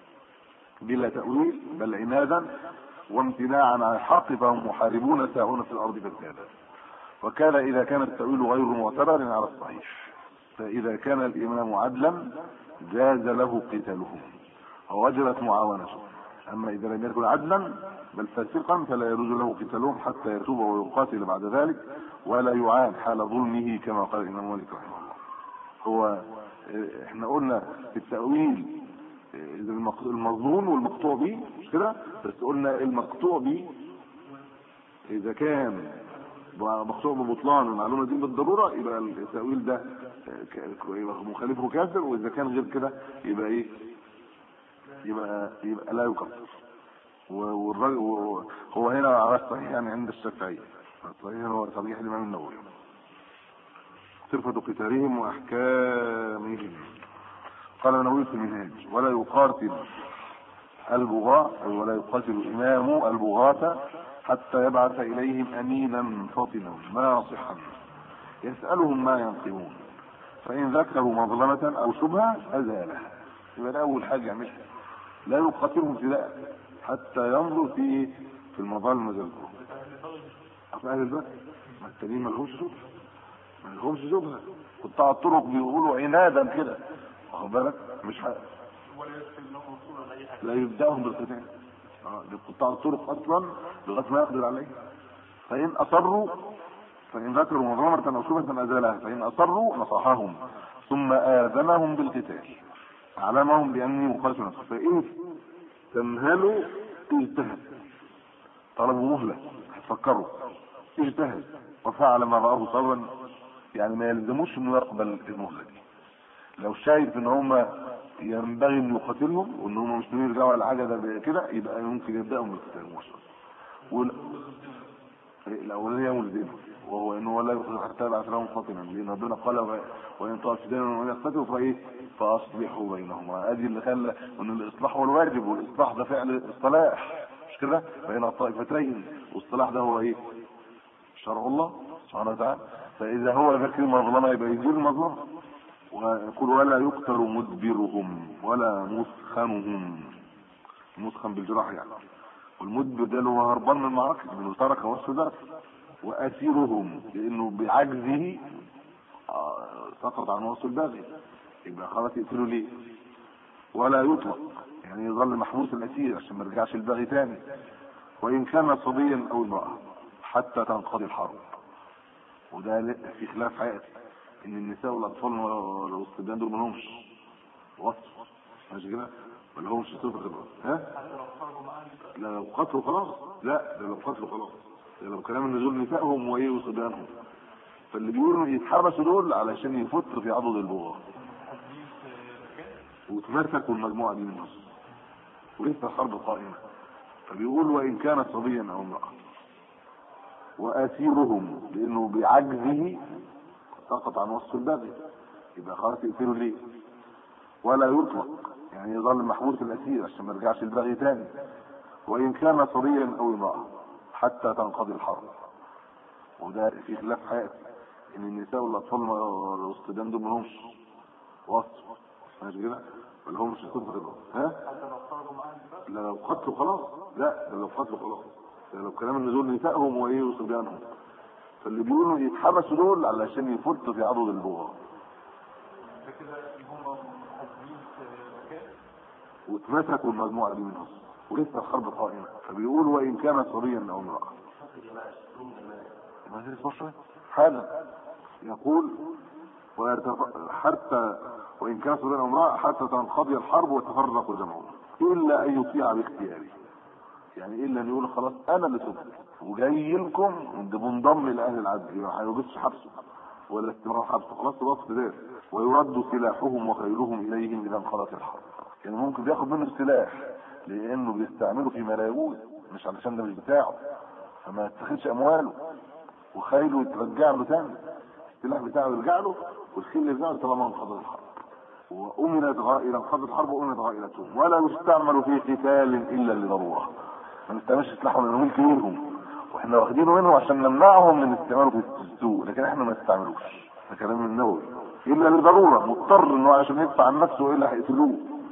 بلا تأويل بل عنادا وامتناعا عن الحق فهم محاربون ساعون في الأرض فسادا وكان إذا كان التأويل غير معتبر على الصحيح فإذا كان الإمام عدلا جاز له قتالهم ووجبت معاونته أما إذا لم يكن عدلا بل فاسقا فلا يجوز له قتالهم حتى يتوب ويقاتل بعد ذلك ولا يعان حال ظلمه كما قال الإمام مالك رحمه الله هو اه، احنا قلنا في التأويل اه، إذا المق- المظنون والمقطوع به مش كده بس قلنا المقطوع به إذا كان مقطوع ببطلان المعلومة دي بالضرورة يبقى التأويل ده اه، ك- يبقى مخالفه كافر وإذا كان غير كده يبقى إيه يبقى يبقى لا يكفر و- والراجل و- هو هنا على الصحيح يعني عند الشافعية الصحيح هو صحيح الإمام النووي صفة قتالهم وأحكامهم قال النووي في المنهاج ولا يقاتل البغاة أي ولا يقاتل إمام البغاة حتى يبعث إليهم أمينا فاطنا ناصحا يسألهم ما ينقمون فإن ذكروا مظلمة أو شبهة أزالها يبقى ده أول حاجة يعملها لا يقاتلهم ابتداء حتى ينظر في في المظالم زي الكفر أصل أهل البلد ما التانيين ما لهمش شبهة ما لهمش شبهة قطاع الطرق بيقولوا عنادا كده واخد بالك مش حق. لا يبدأهم بالقتال اه ده قطاع الطرق اصلا لغايه ما يقدر عليه فان اصروا فان ذكروا مظلمة او شبهة ازالها فان اصروا نصحهم ثم اذنهم بالقتال علمهم باني مخالف نفسه فان تمهلوا اجتهد طلبوا مهلة هتفكروا اجتهد وفعل ما رآه صبرا يعني ما يلزموش انه يقبل المهلة دي لو شايف ان هم ينبغي ان يقاتلهم وان هم مسلمين يرجعوا على حاجه ده كده يبقى ممكن يبداهم بالقتال مباشره وال... الاولانيه والدين وهو انه ولا يخرج حتى يبعث لهم خاتما لان ربنا قال و- وان طائفتين من يقتتلوا فايه فاصلحوا بينهما ادي اللي خلى ان الاصلاح هو الواجب والاصلاح ده فعل الصلاح مش كده بين الطائفتين والاصلاح ده هو ايه شرع الله سبحانه وتعالى فاذا هو ذكر المظلمه يبقى يزيل المظلمه ويقول ولا يقتل مدبرهم ولا مسخنهم مسخن بالجراح يعني والمدبر ده اللي هو هربان من المعركه انه ترك وصف ذات واسيرهم لانه بعجزه آه، سقط عن وصف الباغي يبقى خلاص يقتلوا ليه ولا يطلق يعني يظل محبوس الاسير عشان ما يرجعش الباغي تاني وان كان صبيا او امراه حتى تنقضي الحرب وده ل- في خلاف حياتي ان النساء والاطفال والصبيان دول ما لهمش وصف ماشي كده ما لهمش صفه خبره ها لا لو قتلوا خلاص لا ده لو قتلوا خلاص ده لو كلام النزول نسائهم وايه وصبيانهم فاللي بيقولوا يتحبسوا دول علشان يفطروا في عضد البغاء وتمسكوا المجموعه دي من النص ولسه الحرب قائمه فبيقول وان كان صبيا او امراه واسيرهم لانه بعجزه سقط عن وصف البغي يبقى خلاص يقتلوا ليه ولا يطلق يعني يظل محبوس الاسير عشان ما يرجعش البغي تاني وان كان صبيا او امراه حتى تنقضي الحرب وده في خلاف حياتي ان النساء والاطفال والصبيان دول ما لهمش وصف ماشي كده ما لهمش صفه خبره ها لا لو قتلوا خلاص لا ده لو قتلوا خلاص ده لو كلام النزول نسائهم وايه وصبيانهم فاللي بيقولوا يتحبسوا دول علشان يفرطوا في عضد البغاء واتمسكوا المجموعه دي منهم ولسه الحرب قائمه فبيقول وان كان صبيا او امراه ما هي اسمها حالا يقول ويرتف- حتى وان كان صبيا او امراه حتى تنقضي الحرب وتفرق جمعهم الا ان يطيع باختياره يعني الا ان يقول خلاص انا اللي تبت وجاي لكم ده منضم لاهل العدل ما هيوجدش حبسه ولا استمرار حبسه خلاص الوصف ده ويرد سلاحهم وخيلهم اليهم اذا انقضت الحرب يعني ممكن بياخد منه السلاح لانه بيستعمله فيما لا يجوز مش علشان ده مش بتاعه فما يتخذش امواله وخيله يترجع له تاني السلاح بتاعه يرجع له والخيل يرجع له طالما انقضت الحرب وأمنت غائلة انقضت الحرب وأمنت غائلتهم ولا يستعمل في قتال إلا لضرورة ما نستعملش سلاحهم لأنه ملك ليهم واحنا واخدينه منهم عشان نمنعهم من استعماله في السوق لكن احنا ما نستعملوش ده كلام النووي إلا لضرورة مضطر إنه عشان يدفع عن نفسه وإلا هيقتلوه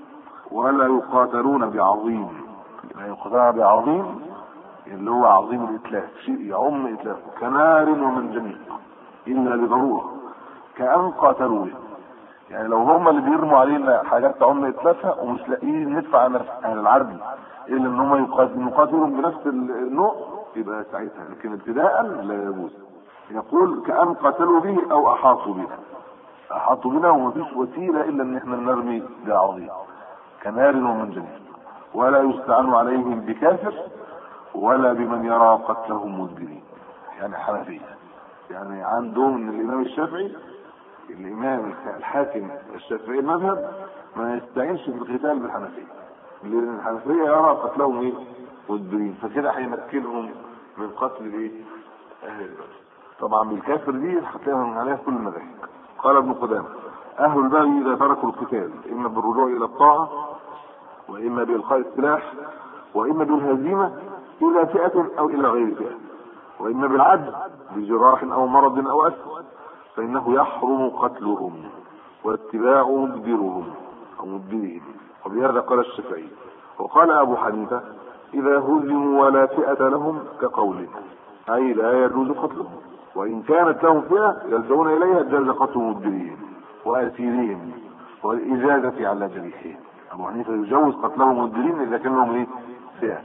ولا يقاتلون بعظيم لا يقاتلون بعظيم اللي هو عظيم الإتلاف شيء يعم إتلافه كنار ومنجنيق إلا لضرورة كأن قاتلوا به يعني لو هم اللي بيرموا علينا حاجات تعم اتلافها ومش لاقيين ندفع عن عن العرض الا ان هم يقاتل- نقاتلهم بنفس النوع يبقى ساعتها لكن ابتداء لا يجوز يقول كأن قتلوا به او احاطوا بنا احاطوا بنا ومفيش وسيله الا ان احنا نرمي بالعظيم كنار ومنجنيق ولا يستعان عليهم بكافر ولا بمن يرى قتلهم مدبرين يعني حنفيه يعني عندهم ان الامام الشافعي الامام الحاكم الشافعي المذهب ما يستعينش في القتال بالحنفيه لان الحنفيه يرى قتلهم ايه مدبرين فكده هيمكنهم من قتل الايه اهل البلد طبعا بالكافر دي هتلاقيهم عليها كل المذاهب قال ابن قدامه اهل البغي اذا تركوا القتال اما بالرجوع الى الطاعه واما بالقاء السلاح واما بالهزيمه الى فئه او الى غير فئه واما بالعدل بجراح او مرض او اسر فإنه يحرم قتلهم واتباع مدبرهم أو مدبرهم وبهذا قال الشافعي وقال أبو حنيفة إذا هزموا ولا فئة لهم كقوله أي لا يجوز قتلهم وإن كانت لهم فئة يلجؤون إليها جاز قتل مدبرهم وأسيرهم والإجازة على جريحهم أبو حنيفة يجوز قتلهم مدبرين إذا كان لهم إيه؟ فئة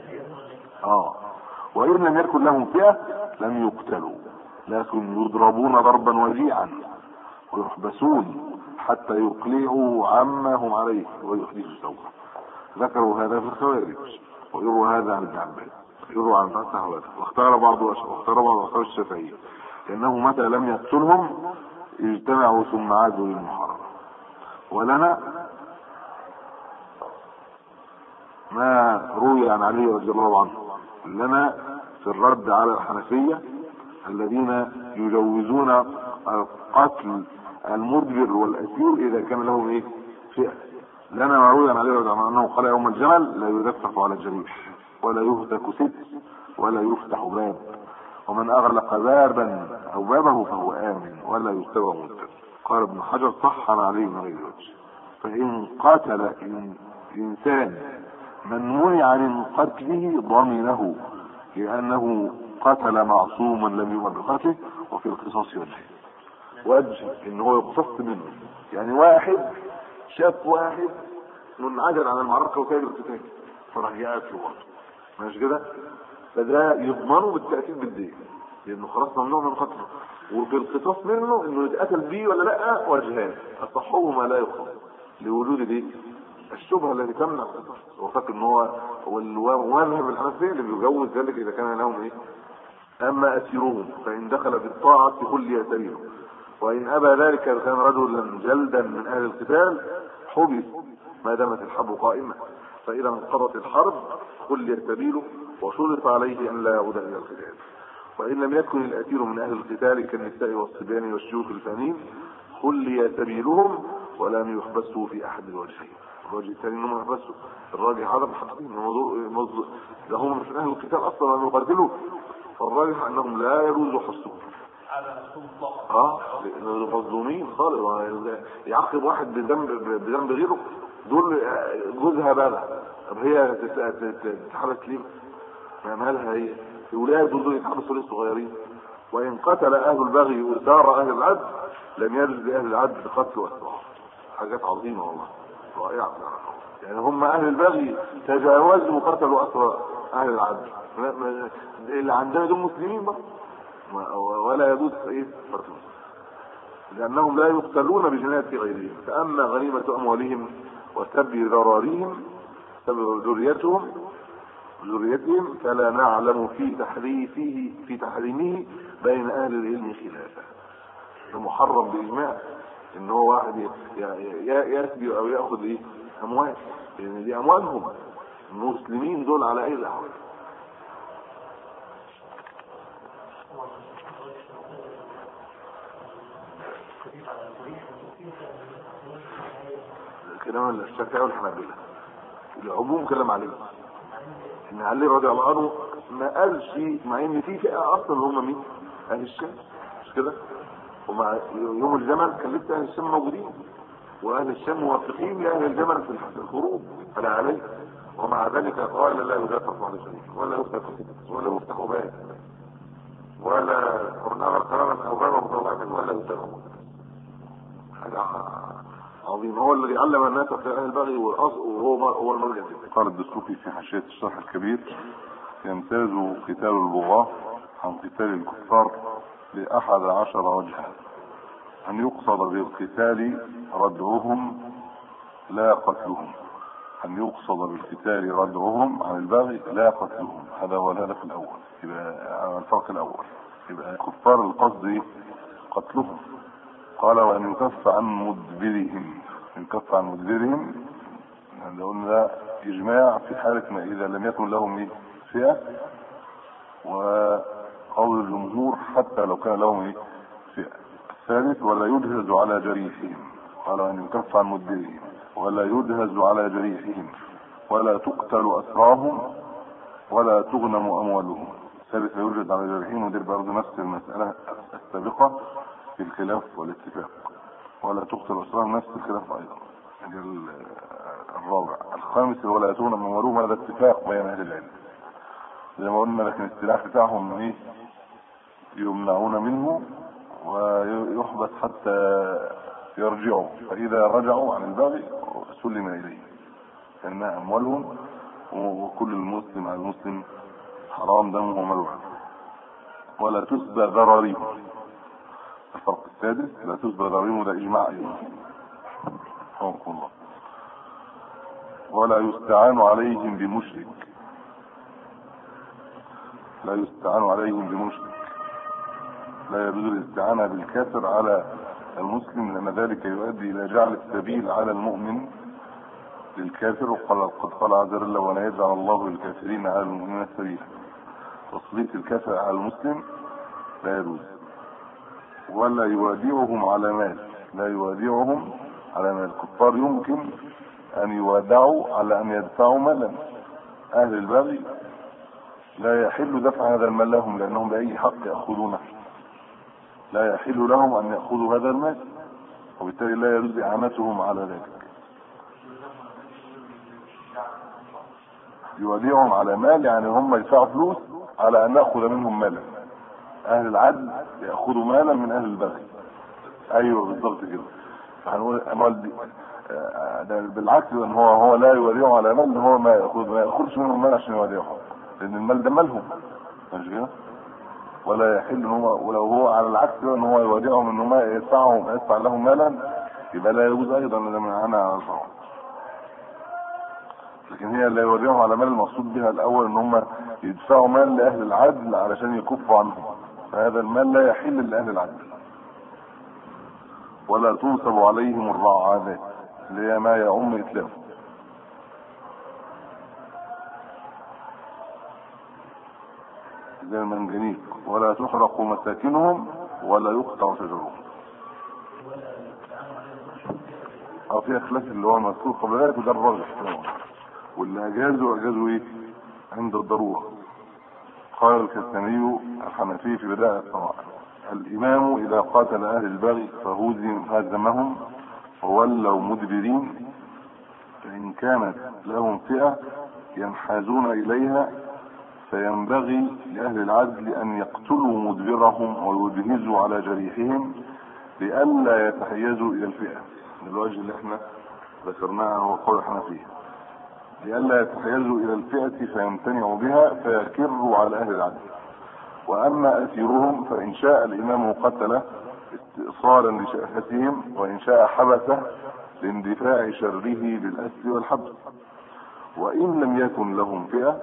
آه وإن لم يكن لهم فئة لم يقتلوا لكن يضربون ضربا وجيعا ويحبسون حتى يقلعوا عما هم عليه ويحدثوا سوءا ذكروا هذا في الخوارج ويروى هذا عن ابن عباس يروى عن فتح هذا واختار بعض واختار بعض اصحاب الشافعيه لانه متى لم يقتلهم اجتمعوا ثم عادوا للمحاربه ولنا ما روي عن علي رضي الله عنه لنا في الرد على الحنفية الذين يجوزون قتل المدبر والأسير إذا كان لهم إيه فئة لنا ما روي عن علي رضي الله عنه أنه قال يوم الجمل لا يدفق على الجريح ولا يهتك ست ولا يفتح باب ومن أغلق بابا أو بابه فهو آمن ولا يستوى مدبر قال ابن حجر صح عن علي من غير وجه فإن قتل إن إنسان من منع من قتله ضمنه لأنه قتل معصوما لم يؤمن بقتله وفي القصاص وجه وجه ان هو يقتص منه يعني واحد شاف واحد منعزل عن المعركة وكان القتال فراح يقتله برضه ماشي كده فده يضمنه بالتأكيد بالدين لأنه خلاص ممنوع من قتله وفي القصاص منه انه يتقتل بيه ولا لا وجهان اصحهما لا يقتل لوجود دي الشبهه التي تمنع القصاص هو فاكر ان هو والمذهب الحنفي اللي بيجوز ذلك اذا كان لهم ايه اما اسيرهم فان دخل بالطاعه كل سبيله وان ابى ذلك إذا كان رجلا جلدا من اهل القتال حبس ما دامت الحرب قائمه فاذا انقضت الحرب كل سبيله وشرط عليه ان لا يعود الى القتال وان لم يكن الاسير من اهل القتال كالنساء والصبيان والشيوخ الفانين خلي سبيلهم ولم يحبسوا في احد الوجهين الوجه الثاني انهم يحبسوا الراجح هذا الحقيقي موضوع موضوع ده هم مش من اهل القتال اصلا لم يقاتلوا فالراجح انهم لا يجوز حبسهم هذا مفهوم مطلق اه لأنه مظلومين خالص يعاقب واحد بذنب بذنب غيره دول جوزها بقى طب هي تتحبس ليه؟ ما مالها هي الولاد دول يتحبسوا ليه صغيرين وان قتل اهل البغي وثار اهل العدل لم يجوز لاهل العدل قتل واسرار حاجات عظيمه والله رائعه يعني هم اهل البغي تجاوزوا وقتلوا اسرى اهل العدل ما- ما- اللي عندنا دول مسلمين بقى ما- ولا يجوز ايه قتلهم لانهم لا يقتلون بجناية غيرهم فاما غنيمة اموالهم وسب ذراريهم سب ذريتهم ذريتهم فلا نعلم في تحريفه في تحريمه بين اهل العلم خلافا محرم باجماع ان هو واحد ي- ي- ي- يسبي او ياخذ ايه اموال لان دي اموالهم المسلمين دول على اي الاحوال كلام الشافعي والحنابلة العموم كلام عليه ان علي رضي الله عنه ما قالش مع ان في فئه اصلا هم مين؟ اهل الشام مش كده؟ ومع يوم الجمل كان لسه اهل الشام موجودين واهل الشام موافقين لاهل الجمل في الخروج فلا عليه ومع ذلك قال لا يدافع عن الشريك ولا يفتح ولا يفتح باب ولا ونرى قرارا او بابا مطلعا ولا يفتح حاجه عظيم هو الذي علم الناس في اهل البغي والأصل وهو هو المرجع قال الدسوقي في حاشية الشرح الكبير يمتاز قتال البغاة عن قتال الكفار لأحد عشر وجها أن يقصد بالقتال ردعهم لا قتلهم أن يقصد بالقتال ردعهم عن البغي لا قتلهم هذا هو الهدف الأول يبقى الفرق الأول يبقى كفار القصد قتلهم قال وأن يكف عن مدبرهم يكف عن مدبرهم يعني قلنا ده إجماع في حالة ما إذا لم يكن لهم إيه؟ فئة وقول الجمهور حتى لو كان لهم إيه؟ فئة الثالث ولا يدهز على جريحهم قال أن يكف عن مدبرهم ولا يدهز على جريحهم ولا تقتل أسراهم ولا تغنم أموالهم الثالث لا يوجد على جريحهم ودي برضه نفس المسألة السابقة في الخلاف والاتفاق ولا تقتل أسراهم نفس الخلاف أيضا يعني ال- الرابع الخامس ولا يأتون من أموالهم هذا اتفاق بين أهل العلم زي ما قلنا لكن السلاح بتاعهم ايه يمنعون منه ويحبس حتى يرجعوا فإذا رجعوا عن البغي سلم إليه لأنها أموالهم وكل المسلم على المسلم حرام دمه وماله ولا تسبى ذراريهم الفرق السادس لا تسبى ذراريهم ده إجماع أيضا رحمكم الله ولا يستعان عليهم بمشرك لا يستعان عليهم بمشرك لا يجوز الاستعانة بالكافر على المسلم لأن ذلك يؤدي إلى جعل السبيل على المؤمن للكافر وقال قد قال عز وجل ولا يجعل الله للكافرين على المؤمنين سبيلا تصليت الكافر على المسلم لا يجوز ولا يوادعهم على مال لا يوادعهم على مال الكفار يمكن ان يوادعوا على ان يدفعوا مالا اهل البغي لا يحل دفع هذا المال لهم لانهم باي حق ياخذونه لا يحل لهم ان ياخذوا هذا المال وبالتالي لا يجوز اعانتهم على ذلك يوديهم على مال يعني هم يدفعوا فلوس على ان ناخذ منهم مالا اهل العدل ياخذوا مالا من اهل البغي ايوه بالضبط كده هنقول امال دي آه، ده بالعكس ان هو هو لا يوديهم على مال هو ما ياخذ ما ياخذش منهم مال عشان يوديهم لان المال ده مالهم مش كده ولا يحل ان هو ولو هو على العكس ان هو يوديهم ان هم يدفعهم يدفع لهم مالا يبقى لا يجوز ايضا لما انا على الفرع لكن هي اللي يوريهم على مال المقصود بها الاول ان هم يدفعوا مال لاهل العدل علشان يكفوا عنهم فهذا المال لا يحل لاهل العدل ولا تنصب عليهم الرعانات اللي هي ما يعم اتلافه زي المنجنيق ولا تحرق مساكنهم ولا يقطع شجرهم او في خلاف اللي هو المذكور قبل ذلك وده الراجح واللي اجازوا اجازوا ايه عند الضروره قال الكتاني الحنفي في بداية الطوائف الامام اذا قاتل اهل البغي فهزم هزمهم وولوا مدبرين فان كانت لهم فئه ينحازون اليها فينبغي لأهل العدل أن يقتلوا مدبرهم ويجهزوا على جريحهم لئلا يتحيزوا إلى الفئة الوجه اللي احنا ذكرناه هو قول الحنفية لئلا يتحيزوا إلى الفئة فيمتنعوا بها فيكروا على أهل العدل وأما أسيرهم فإن شاء الإمام قتله استئصالا لشأفتهم وإن شاء حبسه لاندفاع شره بالأسر والحبس وإن لم يكن لهم فئة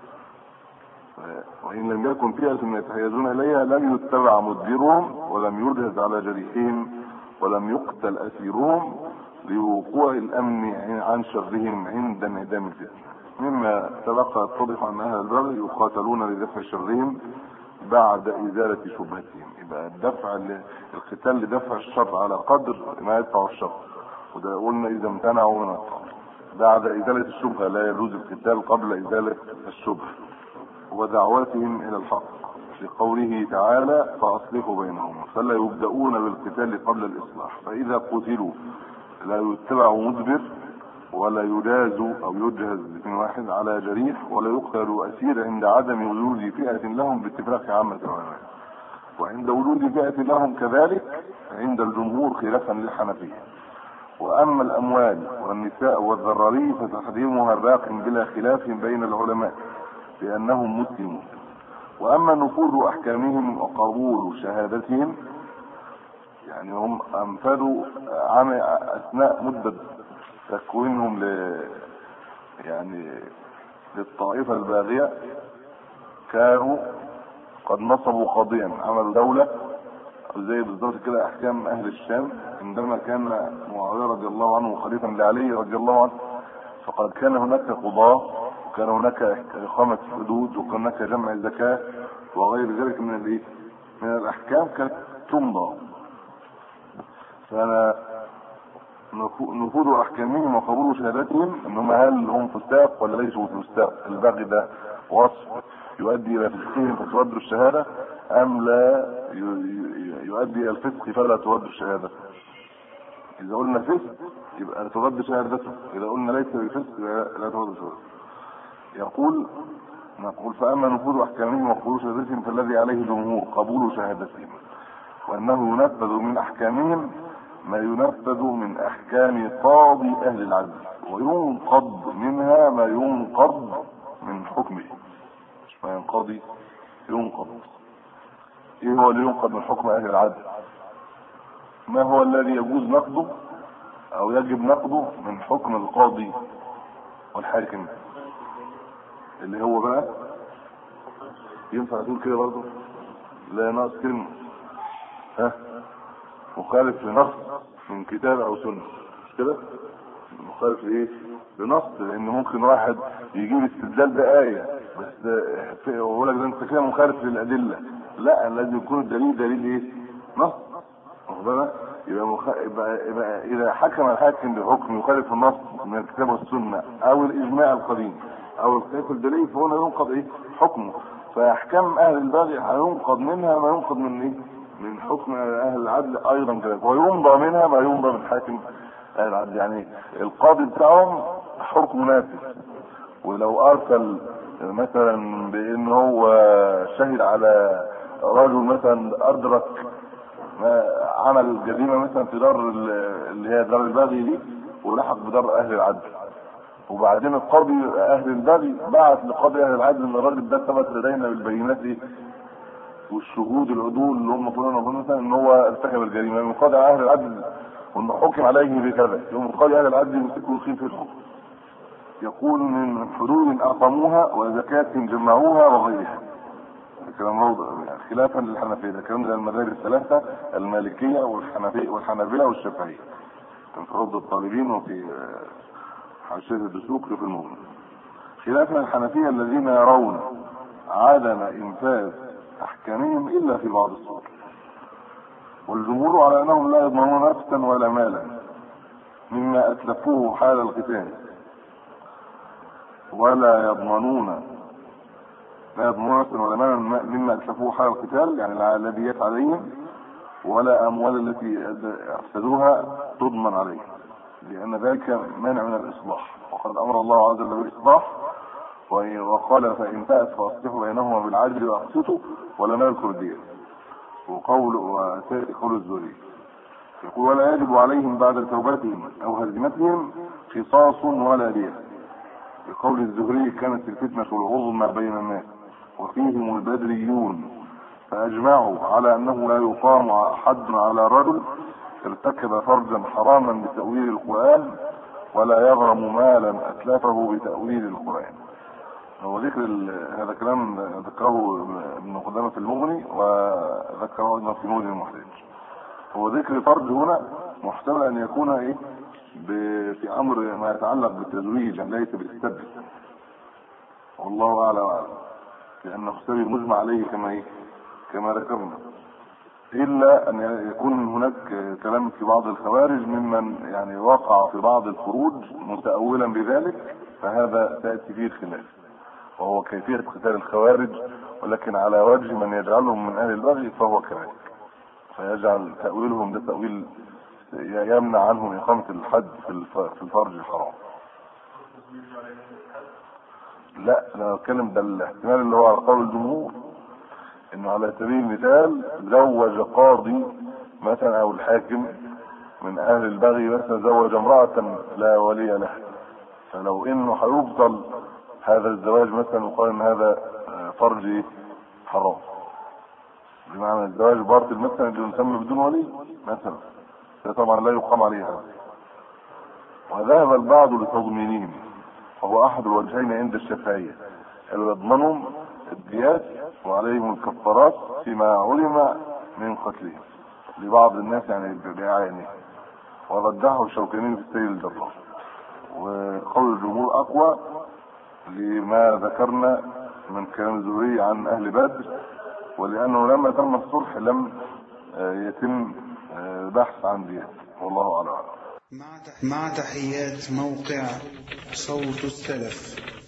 وإن لم يكن فئة يتحيزون إليها لم يتبع مدبرهم ولم يجهز على جريحهم ولم يقتل أسيرهم لوقوع الأمن عن شرهم عند انعدام الفئة مما سبق اتضح أن أهل البغي يقاتلون لدفع شرهم بعد إزالة شبهتهم يبقى الدفع القتال لدفع الشر على قدر ما يدفع الشر وده قلنا إذا امتنعوا من الطعام بعد إزالة الشبهة لا يجوز القتال قبل إزالة الشبهة ودعوتهم الى الحق لقوله تعالى فاصلحوا بينهم فلا يبدأون بالقتال قبل الاصلاح فاذا قتلوا لا يتبع مدبر ولا يجاز او يجهز من واحد على جريح ولا يقتل اسير عند عدم وجود فئة لهم باتفاق عامة العلماء وعند وجود فئة لهم كذلك عند الجمهور خلافا للحنفية واما الاموال والنساء والذراري فتحريمها باق بلا خلاف بين العلماء لأنهم مسلمون وأما نفوذ أحكامهم وقبول شهادتهم يعني هم أنفذوا عام أثناء مدة تكوينهم ل يعني للطائفة الباغية كانوا قد نصبوا قاضيا عملوا دولة زي بالظبط كده أحكام أهل الشام عندما كان معاوية رضي الله عنه خليفا لعلي رضي الله عنه فقد كان هناك قضاة وكان هناك إقامة حدود وكان هناك جمع الزكاة وغير ذلك من الايه من الأحكام كانت تمضى فأنا نفوذ أحكامهم وقبول شهاداتهم أنهم هل هم فساق ولا ليسوا فساق البغي ده وصف يؤدي إلى فسقهم فترد الشهادة أم لا يؤدي إلى الفسق فلا ترد الشهادة إذا قلنا فسق يبقى ترد شهادته إذا قلنا ليس بفسق لا ترد شهادته يقول نقول فأما نفوذ أحكامهم وقبول شهادتهم فالذي عليه الجمهور قبول شهادتهم وأنه ينفذ من أحكامهم ما ينفذ من أحكام قاضي أهل العدل وينقض منها ما ينقض من حكمه مش ما ينقضي ينقض ايه هو اللي ينقض من حكم اهل العدل ما هو الذي يجوز نقضه او يجب نقضه من حكم القاضي والحاكم اللي هو بقى ينفع تقول كده برضه لا ناقص كلمه ها مخالف لنص من كتاب او سنه مش كده مخالف لايه بنص لان ممكن واحد يجيب استدلال بآية بس في- ويقول لك ده انت كده مخالف للأدلة لا لازم يكون الدليل دليل ايه؟ نص واخد بالك؟ يبقى, مخ... يبقى, يبقى اذا حكم الحاكم بحكم يخالف النص من الكتاب والسنه او الاجماع القديم او الخلاف الدليل فهنا ينقض ايه؟ حكمه فاحكام اهل البغي هينقض منها ما ينقض من ايه؟ من حكم اهل العدل ايضا كذلك ويمضى منها ما يمضى من حاكم اهل العدل يعني القاضي بتاعهم حكم نافذ ولو ارسل مثلا بان هو شهد على رجل مثلا ادرك ما عمل جريمه مثلا في دار ال- اللي هي دار البغي دي ولحق بدار اهل العدل وبعدين القاضي اهل البغي بعت لقاضي اهل العدل ان الراجل ده ثبت لدينا بالبينات ايه والشهود العدول اللي هم فلان وفلان مثلا ان هو ارتكب الجريمه من قاضي اهل العدل وانه حكم عليه بكذا يوم قاضي اهل العدل يمسكه ويخيل في الحكم يقول من حدود اقاموها وزكاة جمعوها وغيرها كلام موضع يعني خلافا للحنفية ده كلام زي المذاهب الثلاثة المالكية والحنفية والحنابلة والشافعية كان في روض الطالبين وفي آه، حاشية الدسوقي في المغني خلافا للحنفية الذين يرون عدم إنفاذ أحكامهم إلا في بعض الصور والجمهور على أنهم لا يضمنون نفسا ولا مالا مما أتلفوه حال القتال ولا يضمنون لا يضمنون نفسا ولا مالا مما أتلفوه حال القتال يعني الذي عليهم ولا أموال التي أفسدوها تضمن عليهم لأن ذلك مانع من الإصلاح وقد أمر الله عز وجل بالإصلاح وقال فإن فأت فأصلحوا بينهما بالعدل وأقسطوا ولا نذكر الدين وقول وتأتي قول الزهري يقول ولا يجب عليهم بعد توبتهم أو هزيمتهم قصاص ولا دية بقول الزهري كانت الفتنة العظمى بين الناس وفيهم البدريون فأجمعوا على أنه لا يقام حد على رجل ارتكب فرجا حراما بتأويل القرآن ولا يغرم مالا أتلفه بتأويل القرآن هو ذكر ال- هذا كلام ذكره ابن قدامة في المغني وذكره ايضا في نور المحتاج هو ذكر فرج هنا محتمل ان يكون ايه ب- في امر ما يتعلق بالتزويج يعني ليس بالسبب والله اعلى واعلم لانه السبب مجمع عليه كما ايه كما ذكرنا الا ان يكون هناك كلام في بعض الخوارج ممن يعني وقع في بعض الخروج متأولا بذلك فهذا تأتي فيه الخلاف وهو كيفية قتال الخوارج ولكن على وجه من يجعلهم من أهل البغي فهو كذلك فيجعل تأويلهم ده تأويل يمنع عنهم إقامة الحد في الف- في الفرج الحرام لا انا بتكلم ده الاحتمال اللي هو على قول الجمهور انه على سبيل المثال زوج قاضي مثلا او الحاكم من اهل البغي مثلا زوج امرأة لا ولي لها فلو انه هيفضل هذا الزواج مثلا وقال ان هذا آه، فرج حرام بمعنى الزواج باطل مثلا اللي يسمى بدون ولي مثلا ده طبعا لا يقام عليه هذا وذهب البعض لتضمينهم وهو احد الوجهين عند الشافعية اللي يضمنهم الديات وعليهم الكفارات فيما علم من قتلهم لبعض الناس يعني بعينه ورجحه الشوكاني في السيد الجراح وقول الجمهور اقوى لما ذكرنا من كلام الزهري عن اهل بدر ولانه لما تم الصلح لم آه، يتم آه، بحث عن ديات والله اعلم مع تح- مع تحيات موقع صوت السلف